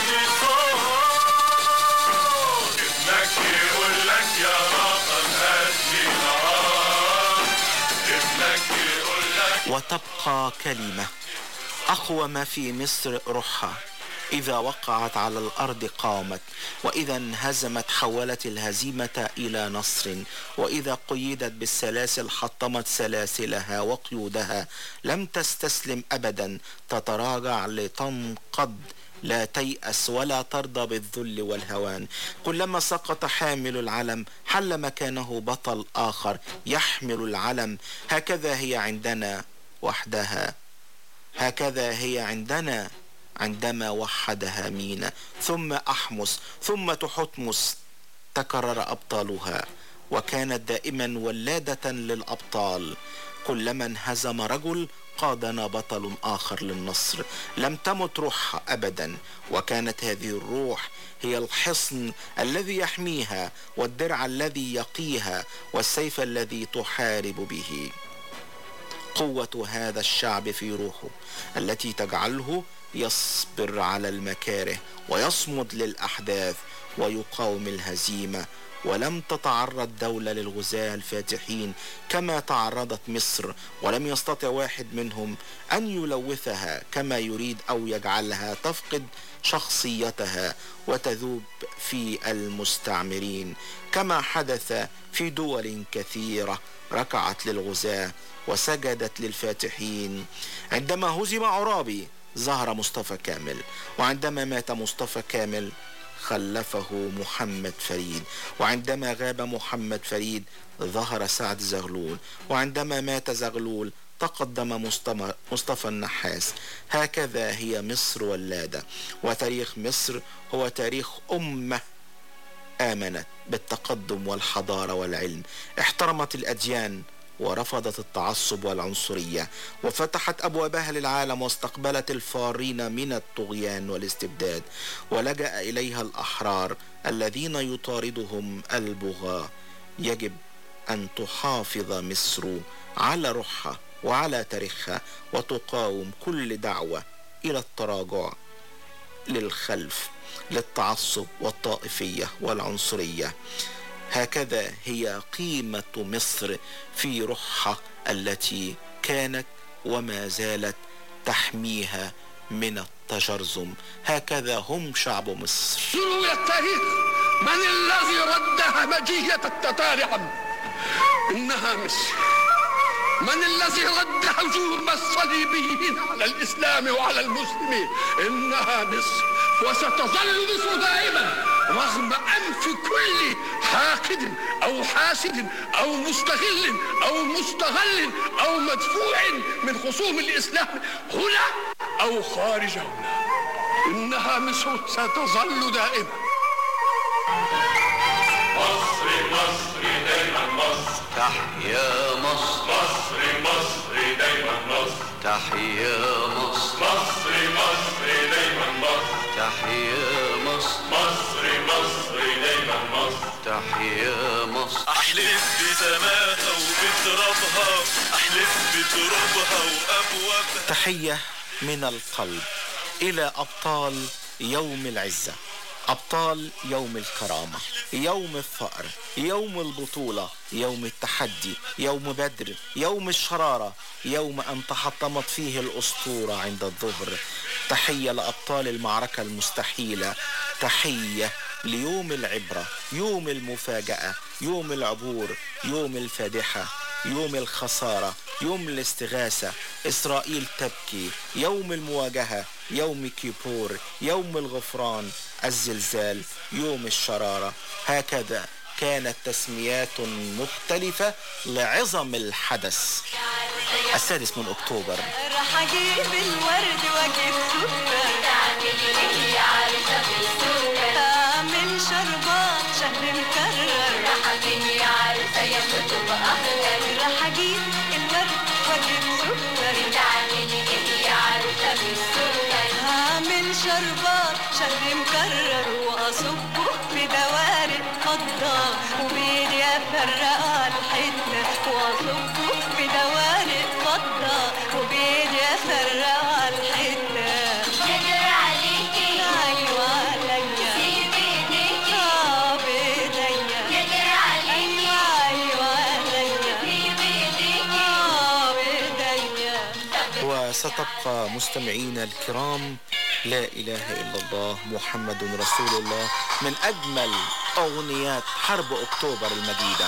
الانتصار ابنك يقول لك يا بطل هاتلي نهار ابنك يقول لك وتبقى كلمة أقوى ما في مصر روحها إذا وقعت على الأرض قامت وإذا انهزمت حولت الهزيمة إلى نصر وإذا قيدت بالسلاسل حطمت سلاسلها وقيودها لم تستسلم أبدا تتراجع لتنقض لا تيأس ولا ترضى بالذل والهوان كلما سقط حامل العلم حل مكانه بطل آخر يحمل العلم هكذا هي عندنا وحدها هكذا هي عندنا عندما وحدها مينا ثم أحمس ثم تحتمس تكرر أبطالها وكانت دائما ولادة للأبطال كلما انهزم رجل قادنا بطل آخر للنصر لم تمت روحها أبدا وكانت هذه الروح هي الحصن الذي يحميها والدرع الذي يقيها والسيف الذي تحارب به قوة هذا الشعب في روحه التي تجعله يصبر على المكاره ويصمد للأحداث ويقاوم الهزيمة ولم تتعرض دولة للغزاة الفاتحين كما تعرضت مصر ولم يستطع واحد منهم أن يلوثها كما يريد أو يجعلها تفقد شخصيتها وتذوب في المستعمرين كما حدث في دول كثيرة ركعت للغزاة وسجدت للفاتحين عندما هزم عرابي ظهر مصطفى كامل وعندما مات مصطفى كامل خلفه محمد فريد وعندما غاب محمد فريد ظهر سعد زغلول وعندما مات زغلول تقدم مصطفى- مصطفى النحاس هكذا هي مصر ولادة وتاريخ مصر هو تاريخ أمة آمنت بالتقدم والحضارة والعلم احترمت الأديان ورفضت التعصب والعنصرية وفتحت أبوابها للعالم واستقبلت الفارين من الطغيان والاستبداد ولجأ إليها الأحرار الذين يطاردهم البغاة يجب أن تحافظ مصر على روحها وعلى تاريخها وتقاوم كل دعوة إلى التراجع للخلف للتعصب والطائفية والعنصرية هكذا هي قيمة مصر في روحها التي كانت وما زالت تحميها من التجرذم هكذا هم شعب مصر روي التاريخ من الذي رد همجية التتار عنه إنها مصر من الذي رد هجوم الصليبيين على الإسلام وعلى المسلمين إنها مصر وستظل مصر دائما رغم أنف كل حاقد أو حاسد أو مستغل أو مستغل أو مدفوع من خصوم الإسلام هنا أو خارج هنا إنها مصر ستظل دائما مصر مصر دايما مصر تحيا مصر مصر مصر دايما مصر تحيا مصر مصر مصر دايما مصر تحيا مصر مصر مصر دايما مصر تحيا مصر احلف بسماها وبترابها احلف بترابها وابوابها تحية من القلب إلى أبطال يوم العزة أبطال يوم الكرامة يوم الثأر يوم البطولة يوم التحدي يوم بدر يوم الشرارة يوم أن تحطمت فيه الأسطورة عند الظهر تحية لأبطال المعركة المستحيلة تحية ليوم العبرة يوم المفاجأة يوم العبور يوم الفادحة يوم الخسارة يوم الاستغاثة إسرائيل تبكي يوم المواجهة يوم كيبور يوم الغفران الزلزال يوم الشرارة هكذا كانت تسميات مختلفة لعظم الحدث السادس من أكتوبر راح اجيب الورد واجيب سكر تعملي ايه يا عروسه بالسكر اعمل شربات شهر مكرر راح اجيب يا عروسه يا كتب اخضر راح اجيب الورد واجيب سكر تعملي ايه يا عروسه بالسكر هعمل شربات شهر مكرر واصبه في دوارق فضه وبيدي افرق على الحته واصبه في دوارق فضه وبيدي افرق على الحته يجري عليكي ايوه عليا سيبي ايديكي اه بايديا يجري عليكي ايوه عليا سيبي ايديكي اه بايديا وستبقى مستمعينا الكرام لا إله إلا الله محمد رسول الله من أجمل أغنيات حرب أكتوبر المجيدة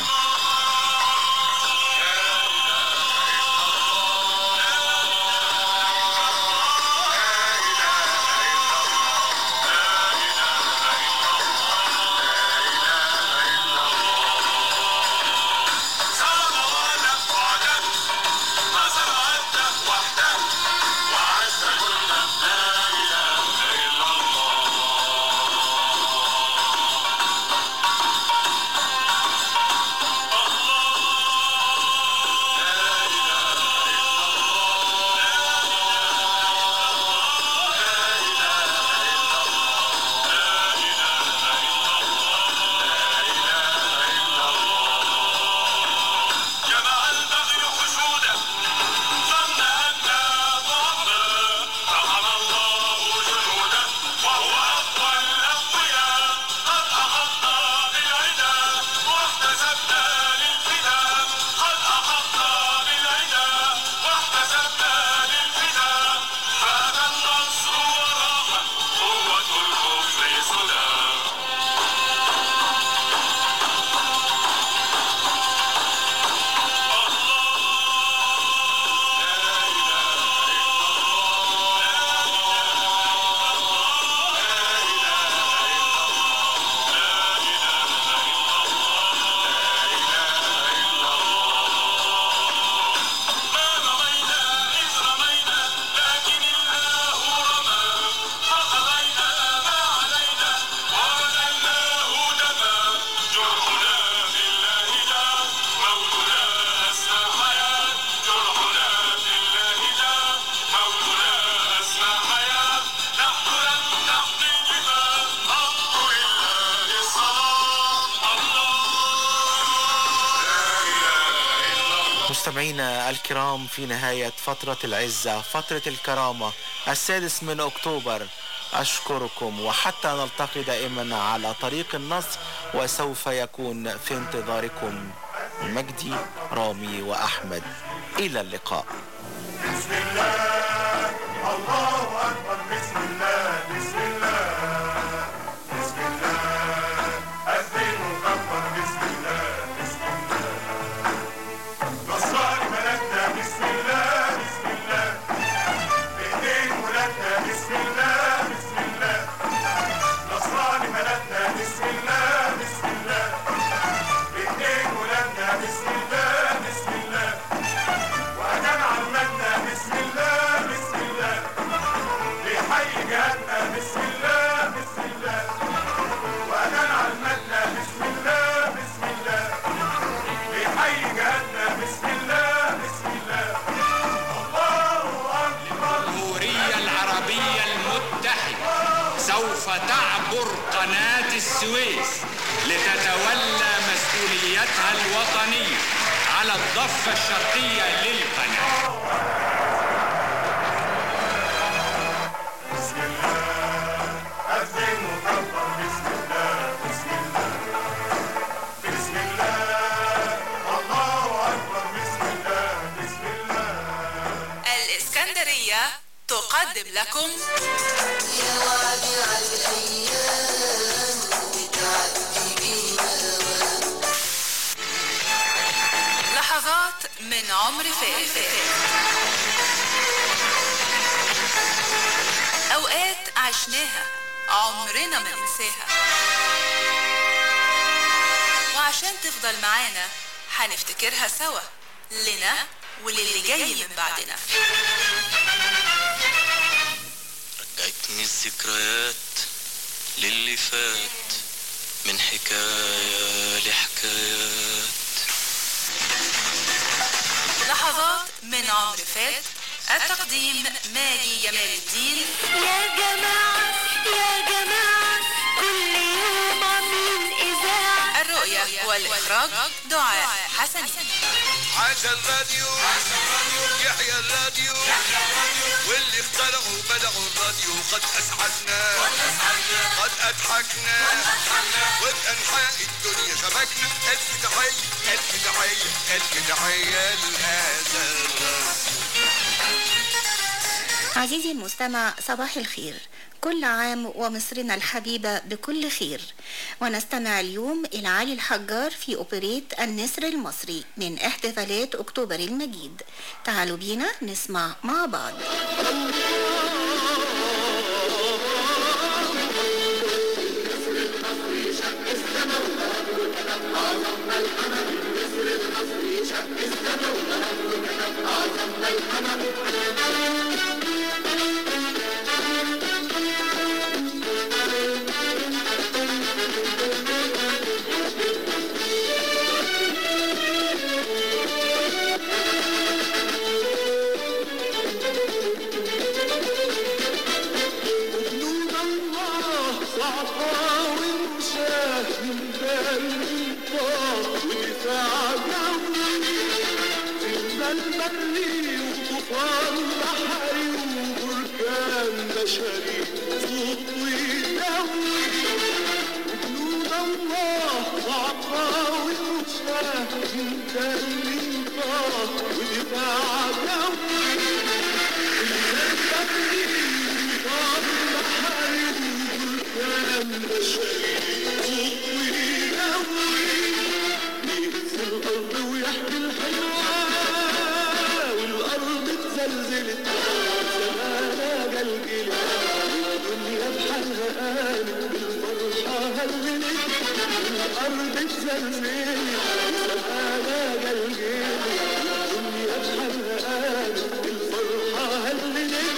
مستمعينا الكرام في نهاية فترة العزة فترة الكرامة السادس من أكتوبر أشكركم وحتى نلتقي دائما على طريق النصر وسوف يكون في انتظاركم مجدي رامي وأحمد إلى اللقاء بسم الله الله أكبر بسم الله بسم الله بسم الله أذن وكبر بسم الله بسم الله نصراني ملكنا بسم الله بسم الله بإيدين ولادنا بسم الله بسم الله نصراني ملكنا بسم الله بسم الله بإيدين ولادنا بسم الله بسم الله وأدام عمتنا بسم الله بسم الله بيحيي جهاتنا بسم الله بسم الله وأدام عمتنا بسم الله بسم الله بيحيي جهاتنا بسم الله بسم الله الله أكبر الجمهورية العربية المتحدة سوف تعبر قناة السويس لتتولى مسؤوليتها الوطنية على الضفة الشرقية للقناة بسم الله أذن وكبر بسم الله بسم الله بسم الله الله أكبر بسم الله بسم الله الإسكندرية تقدم لكم يا وعدي على الأيام بتعدي بينا لحظات من عمر فات أوقات عشناها عمرنا ما ننساها وعشان تفضل معانا هنفتكرها سوا لنا وللي جاي من بعدنا رجعتني الذكريات للي فات من حكاية لحكايات لحظات من عمر فات التقديم ماجي جمال الدين يا جماعة يا جماعة كل يوم عاملين إذاعة الرؤية والإخراج دعاء حسني عاش الراديو يحيى الراديو واللي اخترعوا بدعوا الراديو قد اسعدنا قد اضحكنا وبانحاء الدنيا شبكنا الف تحيه الف تحيه الف تحيه لهذا الراديو عزيزي المستمع صباح الخير كل عام ومصرنا الحبيبة بكل خير ونستمع اليوم إلى علي الحجار في أوبريت النسر المصري من احتفالات أكتوبر المجيد تعالوا بينا نسمع مع بعض جنود الله صعصاوي ومشاه من بال الطاق ودفاع جوي في البري وطوفان بحري وبركان بشري صوت ويدوي جنود الله صعصاوي ومشاه من بال الطاق ودفاع جوي في البري والأرض اتزلزلت زمانها جلجلت والدنيا بحالها قامت بالفرحة هللت الأرض اتزلزلت زمانها جلجلت والدنيا بحالها قامت بالفرحة هللت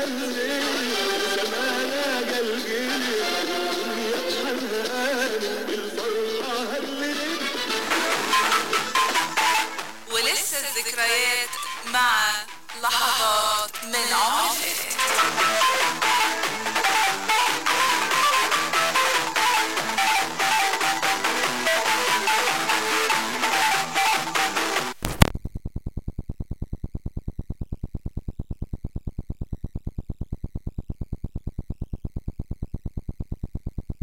زلزلت زمانها جلجلت الدنيا بحالها قامت بالفرحة هللت ولسه الذكريات مع لحظات